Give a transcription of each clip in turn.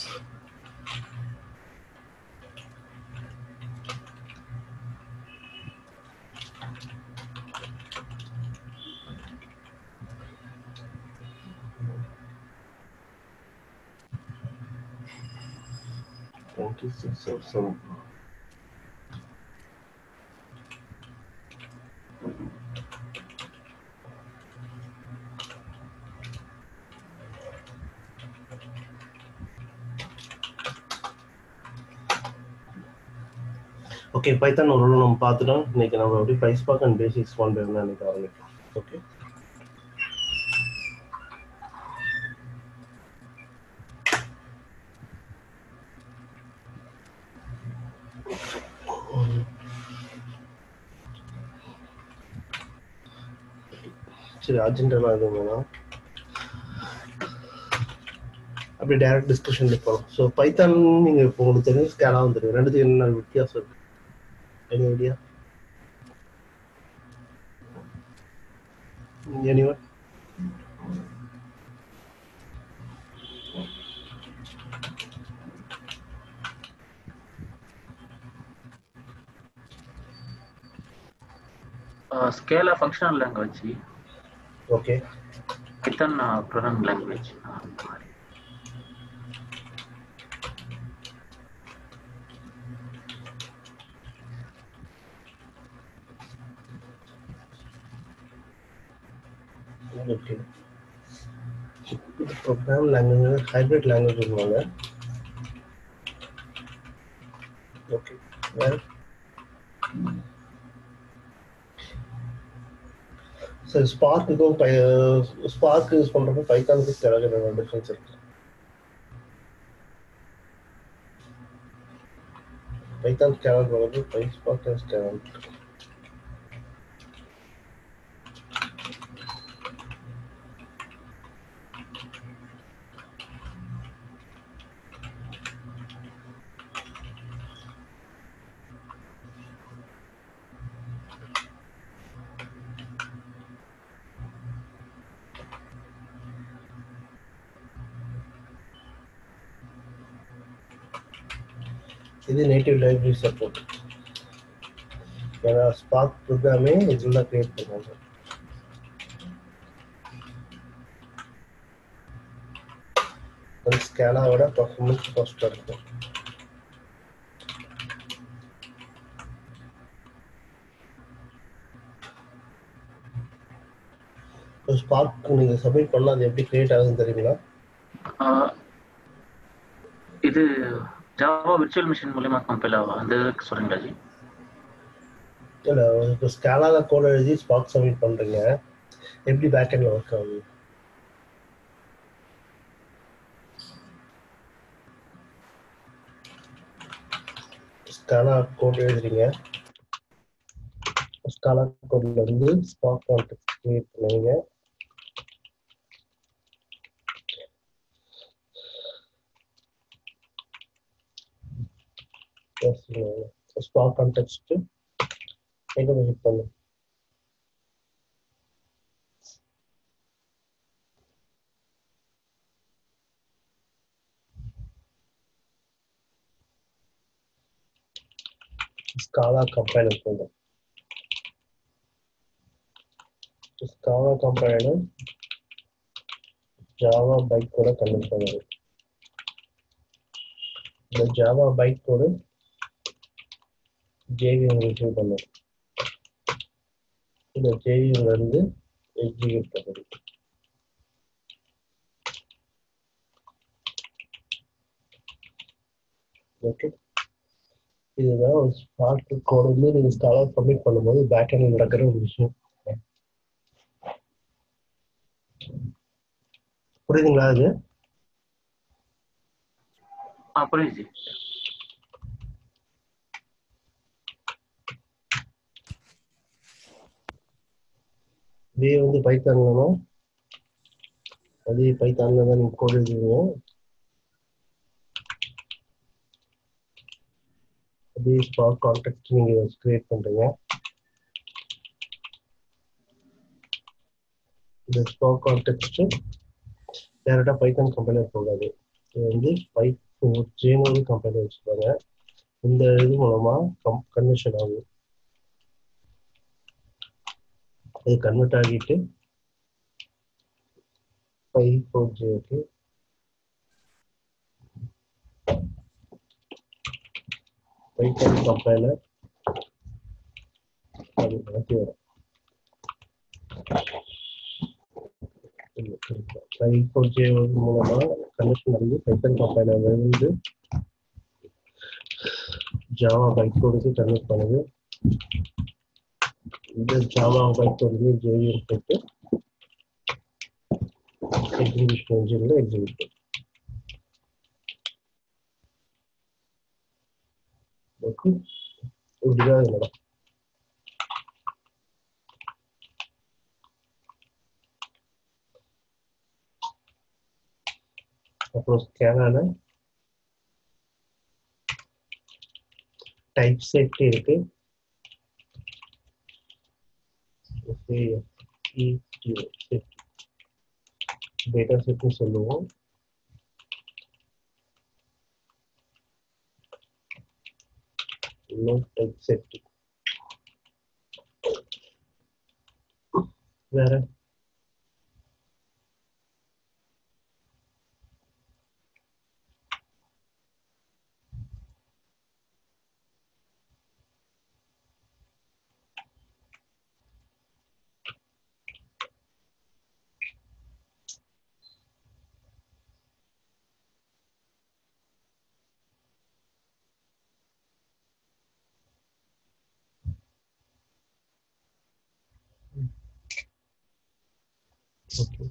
Twenty six of seven. Okay Python ஒரு நம்ம பார்த்துட்டோம் இன்னைக்கு நம்ம எப்படி PySpark and basics one by one இன்னைக்கு ஆரம்பிக்கலாம் ஓகே சரி அர்ஜென்டெல்லாம் எதுவும் வேணாம் அப்படி டைரக்ட் டிஸ்கஷன்ல போகலாம் ஸோ பைத்தான் நீங்க இப்போ உங்களுக்கு தெரியும் ஸ்கேலாக வந்துருக்கு ரெண்டுத்துக்கு என்ன வித்தியாசம் இருக்கு any idea anyone Scala functional language okay Python programming language okay program language hybrid language சொல்லுவாங்க ஓகே வேற சரி ஸ்பார்க்குக்கும் பை ஸ்பார்க் யூஸ் பண்றப்ப பைத்தானுக்கு கிழக்கு டிஃபரன்ஸ் இருக்கு பைத்தான் ஸ்கேனர் போகிறது பை ஸ்பார்க் ஸ்கேனர் இது நேட்டிவ் லைப்ரரி சப்போர்ட் ஏன்னா ஸ்பார்க் ப்ரோக்ராமே இதில் தான் கிரியேட் பண்ணுவாங்க அது ஸ்கேனாவோட பர்ஃபார்மன்ஸ் காஸ்ட்டாக இருக்கும் ஸ்பார்க் நீங்கள் சப்மிட் பண்ணால் அது எப்படி கிரியேட் ஆகுதுன்னு தெரியுங்களா இது ஜாவா விர்ச்சுவல் மிஷின் மூலியமா கம்பைல் ஆகும் அந்த இதுக்கு சொல்றீங்களா ஜி இல்லை இப்போ ஸ்கேலால கோட் எழுதி ஸ்பார்க் சப்மிட் பண்ணுறீங்க எப்படி பேக் எண்டில் ஒர்க் ஆகுது ஸ்காலா கோட் எழுதுறீங்க ஸ்காலா கோட்ல இருந்து ஸ்பார்க் கான்டெக்ட் கிரியேட் பண்ணுவீங்க ஸ்பார்க் கான்டெக்ட் எங்க விசிட் பண்ணு ஸ்காலா கம்பைலர் போங்க ஸ்காலா கம்பைலர் ஜாவா பைக் கூட கன்வெர்ட் பண்ணுது இந்த ஜாவா பைக் கூட ஜேவிஎம் ரிசீவ் பண்ணுது இந்த ஜேவிஎம்ல இருந்து எக்ஸிக்யூட் பண்ணுது ஓகே இதுதான் ஒரு ஸ்பார்க் கோட் வந்து நீங்க ஸ்காலர் சப்மிட் பண்ணும்போது பேக் எண்ட்ல நடக்கிற ஒரு விஷயம் புரியுதுங்களா அது ஆ புரியுது ஜி இதே வந்து பைத்தான்லனா அதே பைத்தான்ல தான் நீங்க கோட் எழுதுவீங்க அதே ஸ்பார்க் கான்டெக்ட் நீங்க கிரியேட் பண்றீங்க இந்த ஸ்பார்க் கான்டெக்ட் டேரக்டா பைத்தான் கம்பைலர் போகாது இது வந்து பை ஜேன்னு ஒரு கம்பெனி வச்சுருப்பாங்க இந்த இது மூலமா கம் கன்வெர்ஷன் ஆகும் இது கன்வெர்ட் ஆகிட்டு ஃபைவ் ஃபோர் ஜேக்கு பைத்தன் கம்பைலர் அது மாற்றி வரும் ஃபைவ் ஃபோர் ஜே மூலமா கனெக்ஷன் ஆகி பைத்தன் கம்பைலர் இருந்து ஜாவா பைக் கோடுக்கு கன்வெர்ட் பண்ணுது இந்த ஜாவா பைக் கோடுக்கு ஜேவிஎம் போட்டு எக்ஸிபிஷன் இன்ஜினில் எக்ஸிபிட் ஓகே இப்படிதான் இது நடக்கும் அப்புறம் ஸ்கேனான டைப் செட் இருக்கு டேட்டா செட்னு சொல்லுவோம் இன்னும் டைப் செட் வேற ஓகே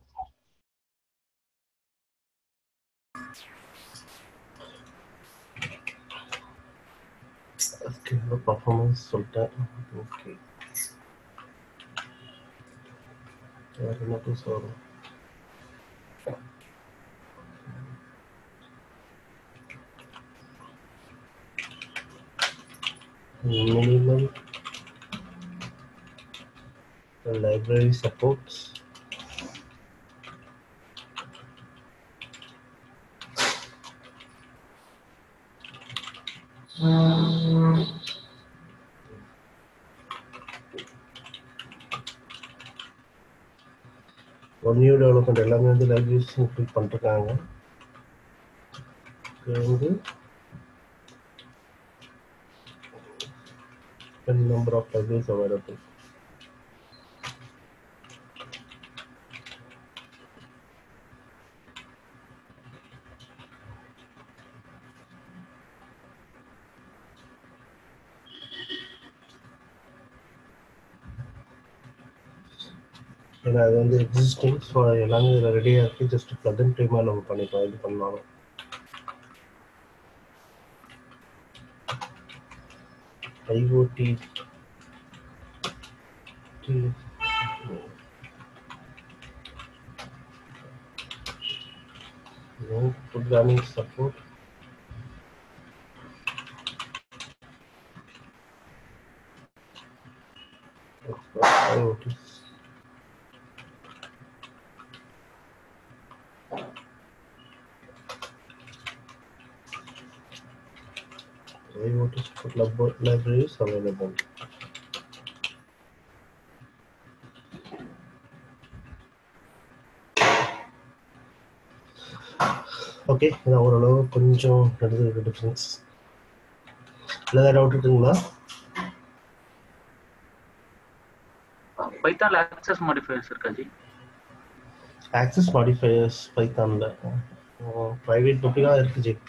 ஓகே பர்ஃபார்மன்ஸ் சொல்லிட்டேன் ஓகே வேற என்ன புதுசு வரும் minimum library supports ஒரு நியூ டெவலப்மெண்ட் எல்லாமே வந்து லைப்ரரிஸ் இன்க்ளூட் பண்ணிருக்காங்க இது வந்து number of libraries available ஏன்னா அது வந்து எக்ஸிஸ்டிங் ஸோ எல்லாமே இதில் ரெடியாக இருக்குது ஜஸ்ட் ப்ளக் அண்ட் டைமாக நம்ம பண்ணிக்கலாம் இது பண்ணாலும் IoT programming support IoT IoT support lab- libraries available. Okay நான் ஓரளவு கொஞ்சம் எடுத்துருக்கு டிஃப்ரென்ஸ் இல்லை ஏதாவது டவுட் இருக்குங்களா பைத்தான்ல ஆக்சஸ் மாடிஃபையர்ஸ் இருக்கா ஜி ஆக்சஸ் மாடிஃபையர்ஸ் பைத்தானில் ப்ரைவேட் புக்கிங்காக இருக்குது ji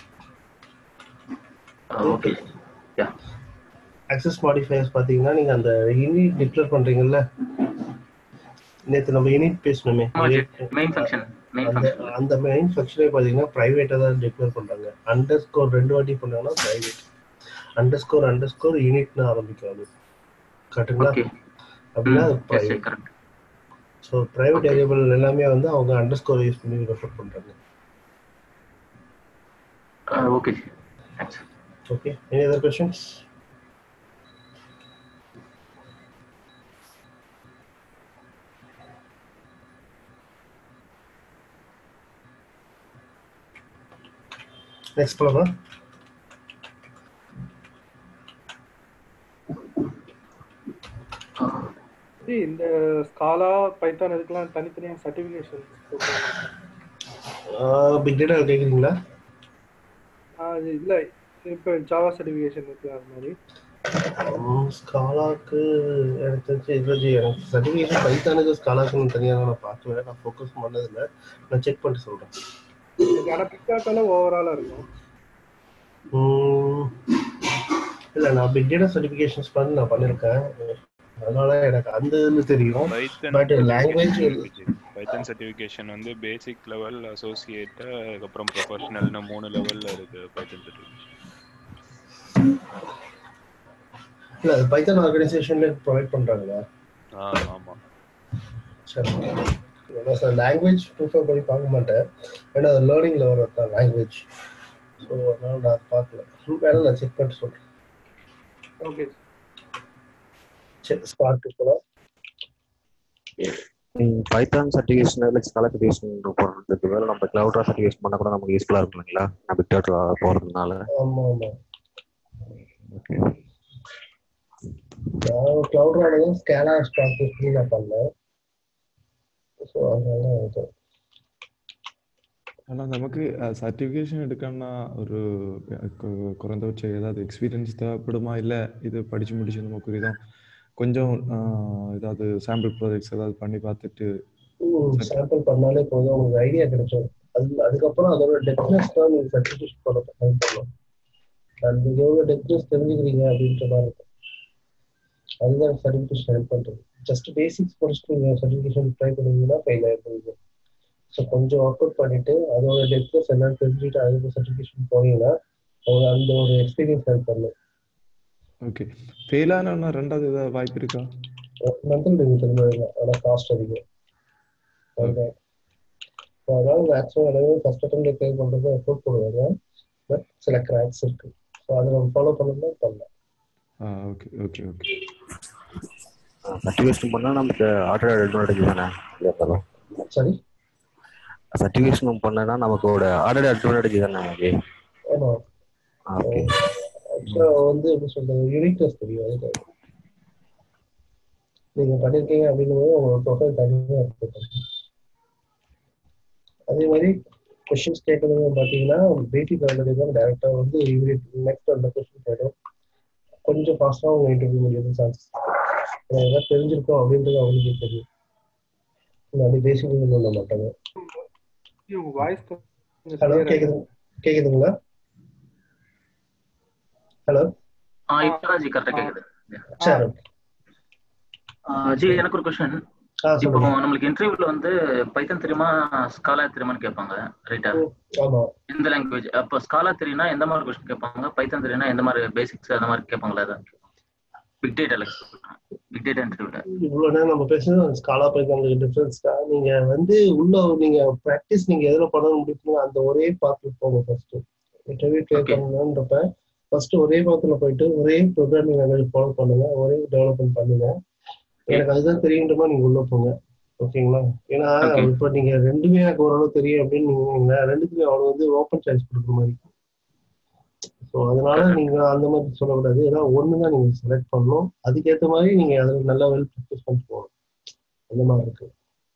okay yeah access modifiers பார்த்தீங்கன்னா நீங்கள் அந்த யூனிட் டிக்ளேர் பண்ணுறீங்கல்ல நேற்று நம்ம யூனிட் பேசணுமே மெயின் ஃபங்க்ஷன் மெயின் அந்த ஃபங்க்ஷன் அந்த மெயின் ஃபங்க்ஷனே பார்த்தீங்கன்னா ப்ரைவேட்டாக தான் டிக்ளேர் பண்ணுறாங்க அண்டர் ஸ்கோர் ரெண்டு வாட்டி பண்ணாங்கன்னா private underscore underscore யூனிட்னு ஆரம்பிக்கும் அது கரெக்டுங்களா ஓகே அப்படின்னா அது yes private correct so private Okay. Variable எல்லாமே வந்து அவங்க அண்டர் ஸ்கோர் யூஸ் பண்ணி ரெஃபர் பண்ணுறாங்க okay ji thanks okay any other questions next போலாமா இது இந்த ஸ்காலா பைத்தான் இதுக்கெல்லாம் தனித்தனியா சர்டிஃபிகேஷன் பிக் டேட்டா கேக்குறீங்களா இல்ல இப்போ ஜாவா சர்டிஃபிகேஷன் இருக்கு அது மாதிரி ஸ்காலாக்கு எனக்கு தெரிஞ்சு இது எனக்கு சர்டிஃபிகேஷன் பைத்தானுக்கு ஸ்காலாக்கு தனியாக நான் பார்க்கல நான் ஃபோக்கஸ் பண்ணதில்லை நான் செக் பண்ணிட்டு சொல்கிறேன் ஆனா பிக்காட்டால ஓவராலா இருக்கும் இல்லை நான் பிக் டேட்டா சர்டிஃபிகேஷன்ஸ் பண்ணி நான் பண்ணியிருக்கேன் அதனால எனக்கு அந்த இது தெரியும் Python But language Python certification வந்து பேசிக் லெவல் அசோசியேட் அதுக்கப்புறம் ப்ரொஃபஷனல்னு மூணு லெவல்ல இருக்கு பைத்தன் சர்டிஃபிகேஷன் இல்லை அது பைத்தான் ஆர்கனைசேஷன்ல ப்ரொவைட் பண்ணுறாங்களா ஆ ஆமா சரி ஏன்னா சார் லாங்குவேஜ் ப்ரிஃபர் பண்ணி பார்க்க மாட்டேன் ஏன்னா அது லேர்னிங்கில் வரது தான் லாங்குவேஜ் ஸோ அதனால நான் அதை பார்க்கல வேணா நான் செக் பண்ணிட்டு சொல்கிறேன் ஓகே சரி ஸ்டார்ட் போகலாம் பைத்தான் சர்டிஃபிகேஷன் இல்லை ஸ்காலா சர்டிஃபிகேஷன் போடுறதுக்கு வேலை நம்ம கிளவுட்ரா சர்டிஃபிகேஷன் பண்ண கூட நமக்கு யூஸ்ஃபுல்லாக இருக்கும் இல்லைங்களா நம்ம பிக் டேட்டா போகிறதுனால ஆமாம் ஆமாம் ஓகே நான் க்ளவுட்ரால தான் ஸ்கேனா ஸ்டாக் பண்ணி நான் பண்ணேன் ஸோ அதனால இது ஆனால் நமக்கு சர்டிஃபிகேஷன் எடுக்கணும்னா ஒரு கு- குறைந்தபட்சம் ஏதாவது எக்ஸ்பீரியன்ஸ் தேவைப்படுமா இல்லை இது படித்து முடிச்சு நமக்கு இதான் கொஞ்சம் ஆஹ், ஏதாவது சாம்பிள் ப்ராஜெக்ட்ஸ் ஏதாவது பண்ணி பார்த்துட்டு சாம்பிள் பண்ணாலே போதும் உங்களுக்கு ஐடியா கிடைச்சிடும் அது அதுக்கப்புறம் அதோட டெப்னஸ் தான் நீங்கள் சர்டிஃபிகேஷன் பண்ண ஹெல்ப் பண்ணலாம் அது நீங்கள் எவ்வளோ டெப்னஸ் தெரிஞ்சுக்கிறீங்க அப்படின்ற மாதிரி இருக்கும் அதுதான் சர்டிஃபிகேஷன் ஹெல்ப் பண்ணுறது ஜஸ்ட் பேசிக்ஸ் படிச்சுட்டு நீங்கள் சர்டிஃபிகேஷன் ட்ரை பண்ணீங்கன்னா ஃபெயில் ஆயிருப்பீங்க ஸோ கொஞ்சம் ஒர்க் அவுட் பண்ணிட்டு அதோட டெப்னஸ் என்னன்னு தெரிஞ்சுட்டு அதுக்கு சர்டிஃபிகேஷன் போனீங்கன்னா உங்களுக்கு அந்த ஒரு எக்ஸ்பீரியன்ஸ் ஹெல்ப் பண்ணும் ஓகே ஃபெயில் ஆனா ரெண்டாவது ஏதாவது வாய்ப்பு இருக்கா மந்த்லி நீங்கள் திரும்ப ஆனால் காஸ்ட் அதிகம் அதுதான் So, அதனால மேக்ஸிமம் எல்லாமே ஃபர்ஸ்ட் அட்டம்ல ட்ரை பண்ணுறது எஃபோர்ட் போடுவாங்க பட் சில கிராக்ஸ் இருக்கு ஸோ அதை நம்ம ஃபாலோ பண்ணணும்னா பண்ணலாம் ஆ ஓகே ஓகே ஓகே சர்டிஃபிகேஷன் பண்ணால் நமக்கு ஆட்டோ அட்வான்டேஜ் தானே இருந்தாலும் சரி சர்டிஃபிகேஷன் பண்ணனா நமக்கு ஒரு ஆல்ரெடி அட்வான்டேஜ் தானே நமக்கு ஆமாம் ஓகே ஆக்சுவலாக வந்து எப்படி சொல்றது யூனிக்னஸ் தெரியும் அதுக்கு நீங்கள் பண்ணியிருக்கீங்க அப்படின்னும் போது உங்களோட ப்ரொஃபைல் தனியாக இருக்கு அதே மாதிரி கொஷின்ஸ் கேட்கறது பார்த்தீங்கன்னா பேட்டி பண்ணுறது தான் டேரெக்டாக வந்து யூனிட் நெக்ஸ்ட் அந்த கொஷின் கேட்டோம் கொஞ்சம் ஃபாஸ்ட்டாக அவங்க இன்டர்வியூ முடியாது சான்சஸ் ஏதாவது தெரிஞ்சிருக்கோம் அப்படின்றது அவங்களுக்கு தெரியும் அப்படி பேசிக் பண்ண மாட்டாங்க உங்க வாய்ஸ் ஹலோ கேக்குது கேக்குதுங்களா ஹலோ ஆ இப்பதான் ஜி கரெக்டா கேக்குது சரி ஆ, ஜி எனக்கு ஒரு கொஸ்டின் ஆ இப்போ சொல்லுங்க நம்மளுக்கு இன்டர்வியூல வந்து பைத்தன் தெரியுமா ஸ்காலா தெரியுமான்னு கேட்பாங்க ரைட்டா ஆமா எந்த லாங்குவேஜ் அப்போ ஸ்காலா தெரியும்னா எந்த மாதிரி கொஸ்டின் கேட்பாங்க பைத்தன் தெரியும்னா எந்த மாதிரி பேசிக்ஸ் அந்த மாதிரி கேட்பாங்களா அதை பிக் டேட்டா பிக் டேட்டா இன்டர்வியூல இவ்வளவு நேரம் நம்ம பேசுறது ஸ்காலா பைத்தானுக்கு டிஃபரன்ஸ் தான் நீங்க வந்து உள்ள நீங்க ப்ராக்டிஸ் நீங்க எதுல பண்ண முடியுமோ அந்த ஒரே பாத்துல போங்க ஃபர்ஸ்ட் இன்டர்வியூ கிளியர் Okay. பண்ணணுன்றப்ப ஃபர்ஸ்ட் ஒரே பாத்துல போயிட்டு ஒரே ப்ரோக்ராமிங் லாங்குவேஜ் ஃபாலோ பண்ணுங்க ஒரே டெவலப்மெண்ட் பண்ணுங்க எனக்கு அதுதான் தெரியுன்றமா நீங்க உள்ள போங்க ஓகேங்களா ஏன்னா Okay. இப்போ நீங்க ரெண்டுமே எனக்கு ஓரளவு தெரியும் அப்படின்னு நீங்க ரெண்டுக்குமே அவ்வளவு வந்து ஓப்பன் சாய்ஸ் கொடுக்குற மாதிரி ஸோ அதனால நீங்க அந்த மாதிரி சொல்லக்கூடாது ஏன்னா ஒன்று தான் நீங்க செலக்ட் பண்ணணும் அதுக்கேற்ற மாதிரி நீங்க அதில் நல்லா வெல் ப்ராக்டிஸ் பண்ணிட்டு போகணும் அந்த மாதிரி இருக்கு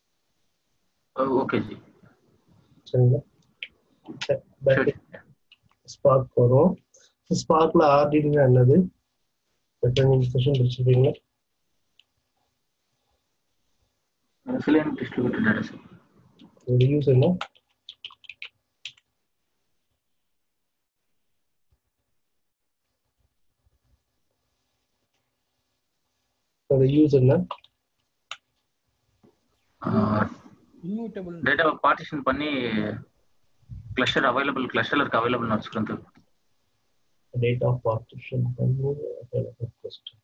ஓகே ஜி சரிங்களா சரி ஸ்பார்க் வரும் ஸ்பார்க்ல ஆர்டிடினா என்னது நீங்க செஷன் படிச்சிருப்பீங்களா ரெசிலியன்ட் டிஸ்ட்ரிபியூட்டட் டேட்டா செட் இதோட யூஸ் என்ன அதோட யூஸ் என்ன டேட்டா பார்ட்டிஷன் பண்ணி கிளஸ்டர் அவைலபிள் கிளஸ்டர்ல இருக்க அவைலபிள் வச்சுக்கிறது டேட் ஆஃப் பார்ட்டிஷன் பண்ணி கொஸ்டின்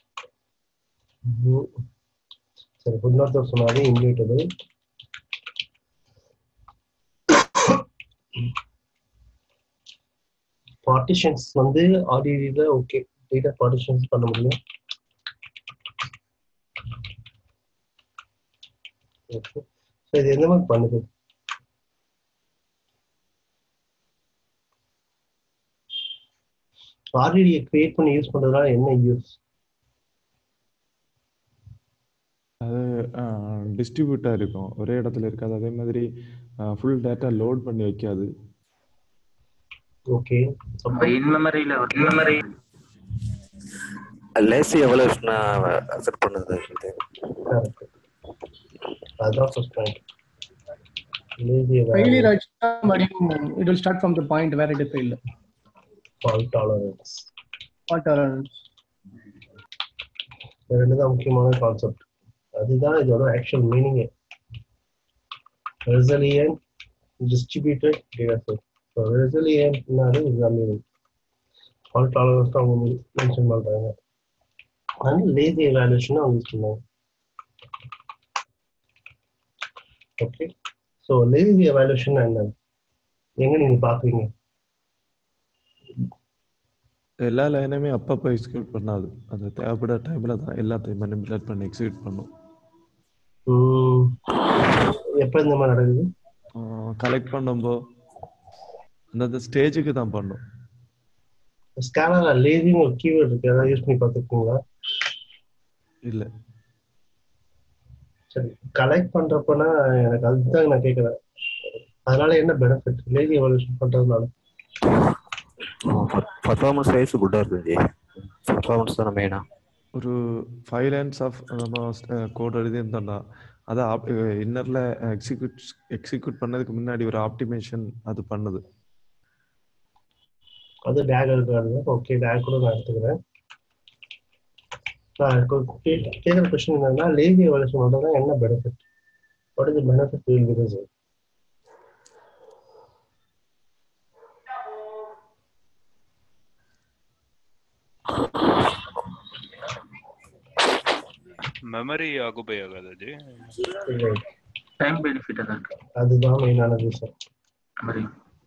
சரி இன்னொருத்தர் சொன்னாரு இன்வியூட்டபிள் பார்ட்டிஷன்ஸ் வந்து ஆடிடில ஓகே டேட்டா பார்ட்டிஷன்ஸ் பண்ண முடியும் ஓகே ஸோ இது எந்த மாதிரி பண்ணுது ஆர்டிடியை கிரியேட் பண்ணி யூஸ் பண்றதுனால என்ன யூஸ் அது டிஸ்ட்ரிபியூட்டாக இருக்கும் ஒரே இடத்துல இருக்காது அதே மாதிரி ஃபுல் டேட்டா லோட் பண்ணி வைக்காது ஓகே இன் மெமரியில இன் மெமரி லேசி எவல்யூஷனை அக்செப்ட் பண்ணுது இது கரெக்ட் அதான் ஃபர்ஸ்ட் பாயிண்ட் லேசி ஃபெயிலியர் ஆச்சுன்னா மறுபடியும் it will start from the point where it fail fault tolerance fault tolerance ரெண்டு தான் முக்கியமான கான்செப்ட் அதுதான் இதோட actual meaning resilient distributed data set so ரெசலியன்ட்னாலே இதுதான் மீனிங் ஃபால்ட் டாலரன்ஸ் தான் அவங்க மென்ஷன் பண்றாங்க அண்ட் லேசி எவாலுவேஷன் அவங்க யூஸ் பண்ணுவாங்க ஓகே ஸோ லேசி எவாலுவேஷன் என்ன எங்க நீங்க பாக்குறீங்க எல்லா லைனுமே அப்பப்போ எக்ஸிக்யூட் பண்ணாது அது தேவைப்பட டைம்ல தான் எல்லாத்தையும் மனிபுலேட் பண்ணி எக்ஸிக்யூட் பண்ணும் உம், எப்ப இந்த மாதிரி நடக்குது கலெக்ட் பண்ணும்போ அந்தந்த ஸ்டேஜுக்கு தான் பண்ணும் ஸ்கேனர்ல லேசின்னு ஒரு கீவேர்ட் இருக்கு அதான் யூஸ் பண்ணி பார்த்துருக்கீங்களா இல்ல சரி கலெக்ட் பண்றப்பனா எனக்கு அதுதான் நான் கேட்கறேன் அதனால என்ன பெனிஃபிட் லேசி எவல்யூஷன் பண்றதுனால பர்ஃபார்மன்ஸ் வைஸ் குட்டாக இருக்குது ஜி பர்ஃபார்மன்ஸ் தானே மெயினா ஒரு ஃபைவ் லைன்ஸ் ஆஃப் நம்ம கோட் எழுதியிருந்தோம்னா அதை இன்னரில் எக்ஸிக்யூட் எக்ஸிக்யூட் பண்ணதுக்கு முன்னாடி ஒரு ஆப்டிமேஷன் அது பண்ணுது அது டேக் இருக்காது ஓகே டேக் கூட நான் எடுத்துக்கிறேன் நான் கேட்குற கொஸ்டின் என்னன்னா லேசி எவல்யூஷன் பண்றதுனா என்ன benefit what is benefit will be result memory occupy ஆகாது ஜி டைம் பெனிஃபிட் தான் இருக்கு அதுதான் மெயினான ரீசன் மெமரி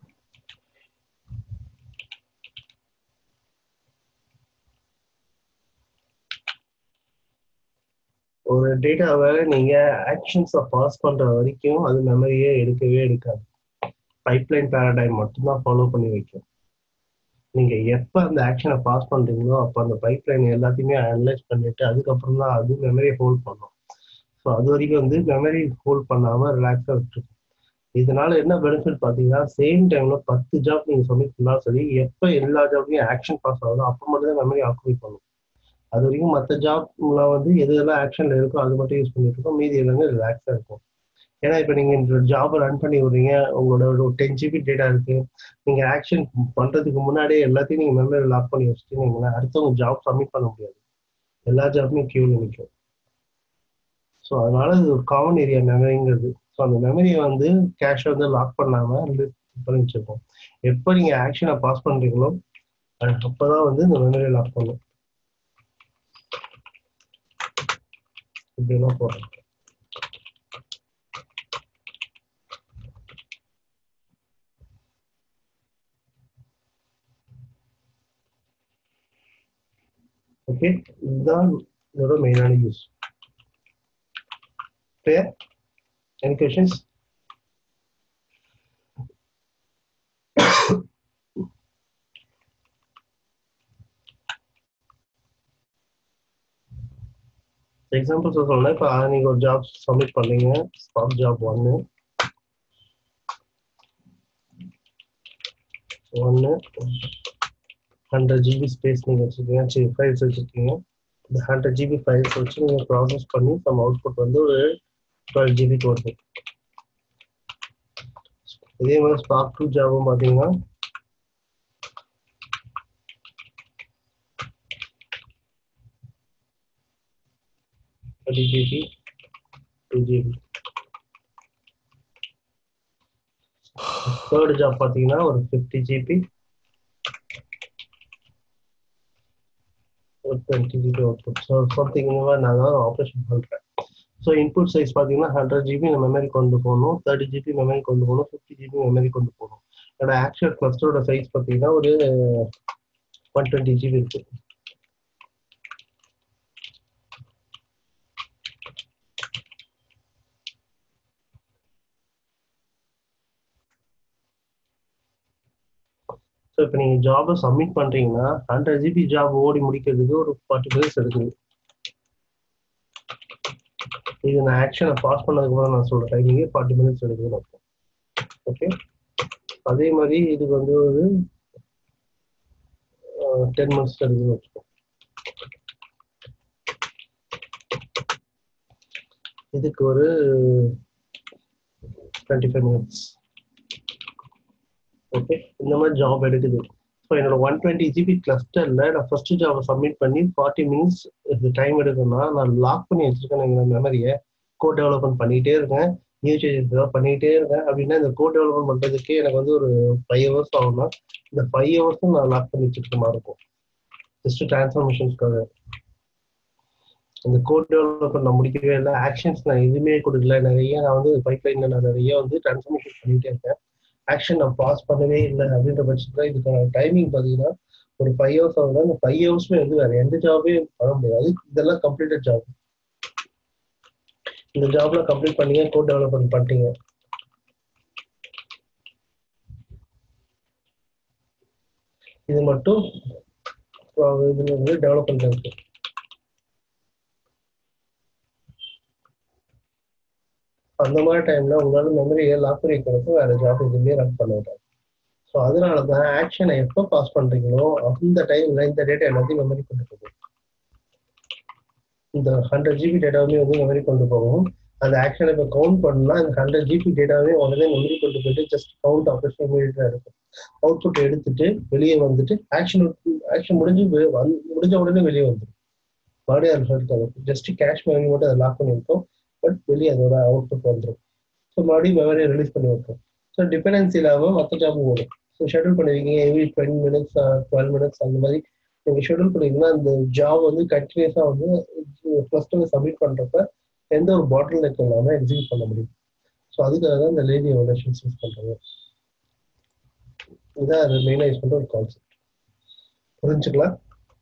ஒரு டேட்டாவை நீங்க ஆக்ஷன்ஸை பாஸ் பண்ற வரைக்கும் அது மெமரியே எடுக்கவே எடுக்காது பைப்லைன் பேரடைம் மட்டும்தான் ஃபாலோ பண்ணி வைக்கும் நீங்க எப்ப அந்த ஆக்ஷனை பாஸ் பண்றீங்களோ அப்ப அந்த பைப்லைன் எல்லாத்தையுமே அனலைஸ் பண்ணிட்டு அதுக்கப்புறம் தான் அது மெமரியை ஹோல்ட் பண்ணும் ஸோ அது வரைக்கும் வந்து மெமரி ஹோல்ட் பண்ணாம ரிலாக்ஸா விட்டுருக்கும் இதனால என்ன பெனிஃபிட் பாத்தீங்கன்னா சேம் டைம்ல பத்து ஜாப் நீங்க சப்மிட் பண்ணாலும் சரி எப்ப எல்லா ஜாப்லயும் ஆக்ஷன் பாஸ் ஆகுதோ அப்ப மட்டும் தான் மெமரி ஆக்குபை பண்ணும் அது வரைக்கும் மற்ற ஜாப்லாம் வந்து எது எதெல்லாம் ஆக்ஷன்ல இருக்கோ அது மட்டும் யூஸ் பண்ணிட்டு இருக்கோம் மீதி எல்லாமே ரிலாக்ஸா இருக்கும் ஏன்னா இப்போ நீங்க இந்த ஜாப் ரன் பண்ணி விடுறீங்க உங்களோட ஒரு டென் ஜிபி டேட்டா இருக்கு நீங்க ஆக்ஷன் பண்றதுக்கு முன்னாடியே எல்லாத்தையும் நீங்க மெமரி லாக் பண்ணி வச்சுட்டீங்கன்னா அடுத்தவங்க ஜாப் சப்மிட் பண்ண முடியாது எல்லா ஜாப்புமே கியூல நிற்கும் ஸோ அதனால இது ஒரு காமன் ஏரியா மெமரிங்கிறது ஸோ அந்த மெமரியை வந்து கேஷை வந்து லாக் பண்ணாம பண்ணி வச்சிருக்கோம் எப்போ நீங்க ஆக்ஷனை பாஸ் பண்றீங்களோ அப்பதான் வந்து இந்த மெமரியை லாக் பண்ணும் இப்படிலாம் போடுறோம் ஓகே இதுதான் இதோட மெயினான use clear any questions examples சொல்லணும் இப்போ நீங்க ஒரு ஜாப் சப்மிட் பண்ணீங்க ஸ்பாட் ஜாப் ஒன்னு ஒன்னு ஹண்ட்ரட் ஜிபி ஸ்பேஸ் நீங்க வச்சிருக்கீங்க சரி ஃபைல்ஸ் வச்சிருக்கீங்க இந்த ஹண்ட்ரட் ஜிபி ஃபைல்ஸ் வச்சு நீங்க ப்ராசஸ் பண்ணி நம்ம அவுட்புட் வந்து ஒரு டுவெல் ஜிபிக்கு வருது இதே மாதிரி ஸ்பார்க் டூ ஜாபும் பார்த்தீங்கன்னா GB two GB third job பார்த்தீங்கன்னா ஒரு ஃபிஃப்டி ஜிபி ஒரு twenty GB output so something இந்த மாதிரி நான் தான் ஆப்ரேஷன் பண்ணுறேன் ஸோ இன்புட் சைஸ் பார்த்தீங்கன்னா ஹண்ட்ரட் ஜிபி மெமரி கொண்டு போகணும் தேர்ட்டி ஜிபி மெமரி கொண்டு போகணும் ஃபிஃப்டி ஜிபி மெமரி கொண்டு போகணும் என்னோட ஆக்சுவல் கிளஸ்டரோட சைஸ் பார்த்தீங்கன்னா ஒரு ஒன் டுவெண்ட்டி ஜிபி இருக்கு ஸோ இப்போ நீங்க ஜாபை சப்மிட் பண்றீங்கன்னா ஹண்ட்ரட் ஜிபி ஜாப் ஓடி முடிக்கிறதுக்கு ஒரு ஃபார்ட்டி மினிட்ஸ் எடுக்குது இது நான் ஆக்ஷனை பாஸ் பண்ணதுக்கு அப்புறம் நான் சொல்ற டைமிங்கே ஃபார்ட்டி மினிட்ஸ் எடுக்குதுன்னு அர்த்தம் ஓகே அதே மாதிரி இதுக்கு வந்து ஒரு டென் மினிட்ஸ் எடுக்குதுன்னு வச்சுக்கோ இதுக்கு ஒரு டுவெண்ட்டி ஃபைவ் மினிட்ஸ் ஓகே இந்த மாதிரி ஜாப் எடுக்குது ஸோ என்னோட ஒன் டுவெண்ட்டி ஜிபி கிளஸ்டரில் நான் ஃபர்ஸ்ட் ஜாபை சப்மிட் பண்ணி ஃபார்ட்டி மினிட்ஸ் இது டைம் எடுக்கணும்னா நான் லாக் பண்ணி வச்சிருக்கேன் எங்கள் மெமரியை கோட் டெவலப்மெண்ட் பண்ணிகிட்டே இருக்கேன் நியூ சேஞ்சஸ் ஏதாவது பண்ணிகிட்டே இருக்கேன் அப்படின்னா இந்த கோட் டெவலப்மெண்ட் பண்ணுறதுக்கே எனக்கு வந்து ஒரு ஃபைவ் ஹவர்ஸ் ஆகும்னா இந்த ஃபைவ் ஹவர்ஸும் நான் லாக் பண்ணி வச்சிருக்க மாதிரி இருக்கும் ஜஸ்ட் டிரான்ஸ்ஃபர்மேஷன்ஸ்க்காக இந்த கோட் டெவலப்மெண்ட் நான் முடிக்கவே இல்லை ஆக்ஷன்ஸ் நான் எதுவுமே கொடுக்கல நிறைய நான் வந்து பைப் லைனில் நான் நிறைய வந்து டிரான்ஸ்ஃபர்மேஷன் பண்ணிகிட்டே இருக்கேன் ஆக்ஷன் நான் பாஸ் பண்ணவே இல்லை அப்படின்ற பட்சத்தில் இதுக்கான டைமிங் பார்த்தீங்கன்னா ஒரு ஃபைவ் ஹவர்ஸ் ஆகுதுன்னா இந்த ஃபைவ் ஹவர்ஸ்மே வந்து வேற எந்த ஜாபே பண்ண முடியாது அது இதெல்லாம் கம்ப்ளீட்டட் ஜாப் இந்த ஜாப்ல கம்ப்ளீட் பண்ணீங்க கோட் டெவலப்மெண்ட் பண்ணிட்டீங்க இது மட்டும் இதுல வந்து டெவலப்மெண்ட் இருக்கு அந்த மாதிரி டைம்ல உங்களால மெமரியை லாக் பண்ணி வைக்கிறப்போ வேற ஜாப் எதுவுமே ரன் பண்ண விடாது ஸோ அதனால தான் ஆக்ஷனை எப்போ பாஸ் பண்றீங்களோ அந்த டைம்ல இந்த டேட்டா எல்லாத்தையும் மெமரி கொண்டு போகும் இந்த ஹண்ட்ரட் ஜிபி டேட்டாவுமே வந்து மெமரி கொண்டு போகும் அந்த ஆக்ஷனை இப்போ கவுண்ட் பண்ணா இந்த ஹண்ட்ரட் ஜிபி டேட்டாவே உடனே மெமரி கொண்டு போயிட்டு ஜஸ்ட் கவுண்ட் ஆப்ரேஷன் இமீடியட்டா இருக்கும் அவுட்புட் எடுத்துட்டு வெளியே வந்துட்டு ஆக்ஷன் ஆக்ஷன் முடிஞ்சு வெ- வந்து- முடிஞ்ச உடனே வெளியே வந்துடும் மறுபடியும் அது ரிசல்ட் ஜஸ்ட் கேஷ் மெமரி மட்டும் அதை லாக் பண்ணியிருக்கோம் பட் வெளியே அதோட அவுட்புட் வந்துடும் ஸோ மறுபடியும் மெமரியை ரிலீஸ் பண்ணி வைப்போம் ஸோ டிபெண்டன்சி இல்லாமல் மற்ற ஜாபும் ஓடும் ஸோ ஷெட்யூல் பண்ணுவீங்க every twenty minutes twelve minutes அந்த மாதிரி நீங்கள் ஷெட்யூல் பண்ணீங்கன்னா அந்த ஜாப் வந்து கண்டினியூஸாக வந்து கிளஸ்டரில் சப்மிட் பண்ணுறப்ப எந்த ஒரு பாட்டில் நெக் இல்லாமல் எக்ஸிக்யூட் பண்ண முடியும் ஸோ அதுக்காக தான் இந்த லேடி எவலேஷன்ஸ் யூஸ் பண்ணுறாங்க இதான் அது மெயினாக யூஸ் பண்ணுற ஒரு கான்செப்ட் புரிஞ்சுக்கலாம்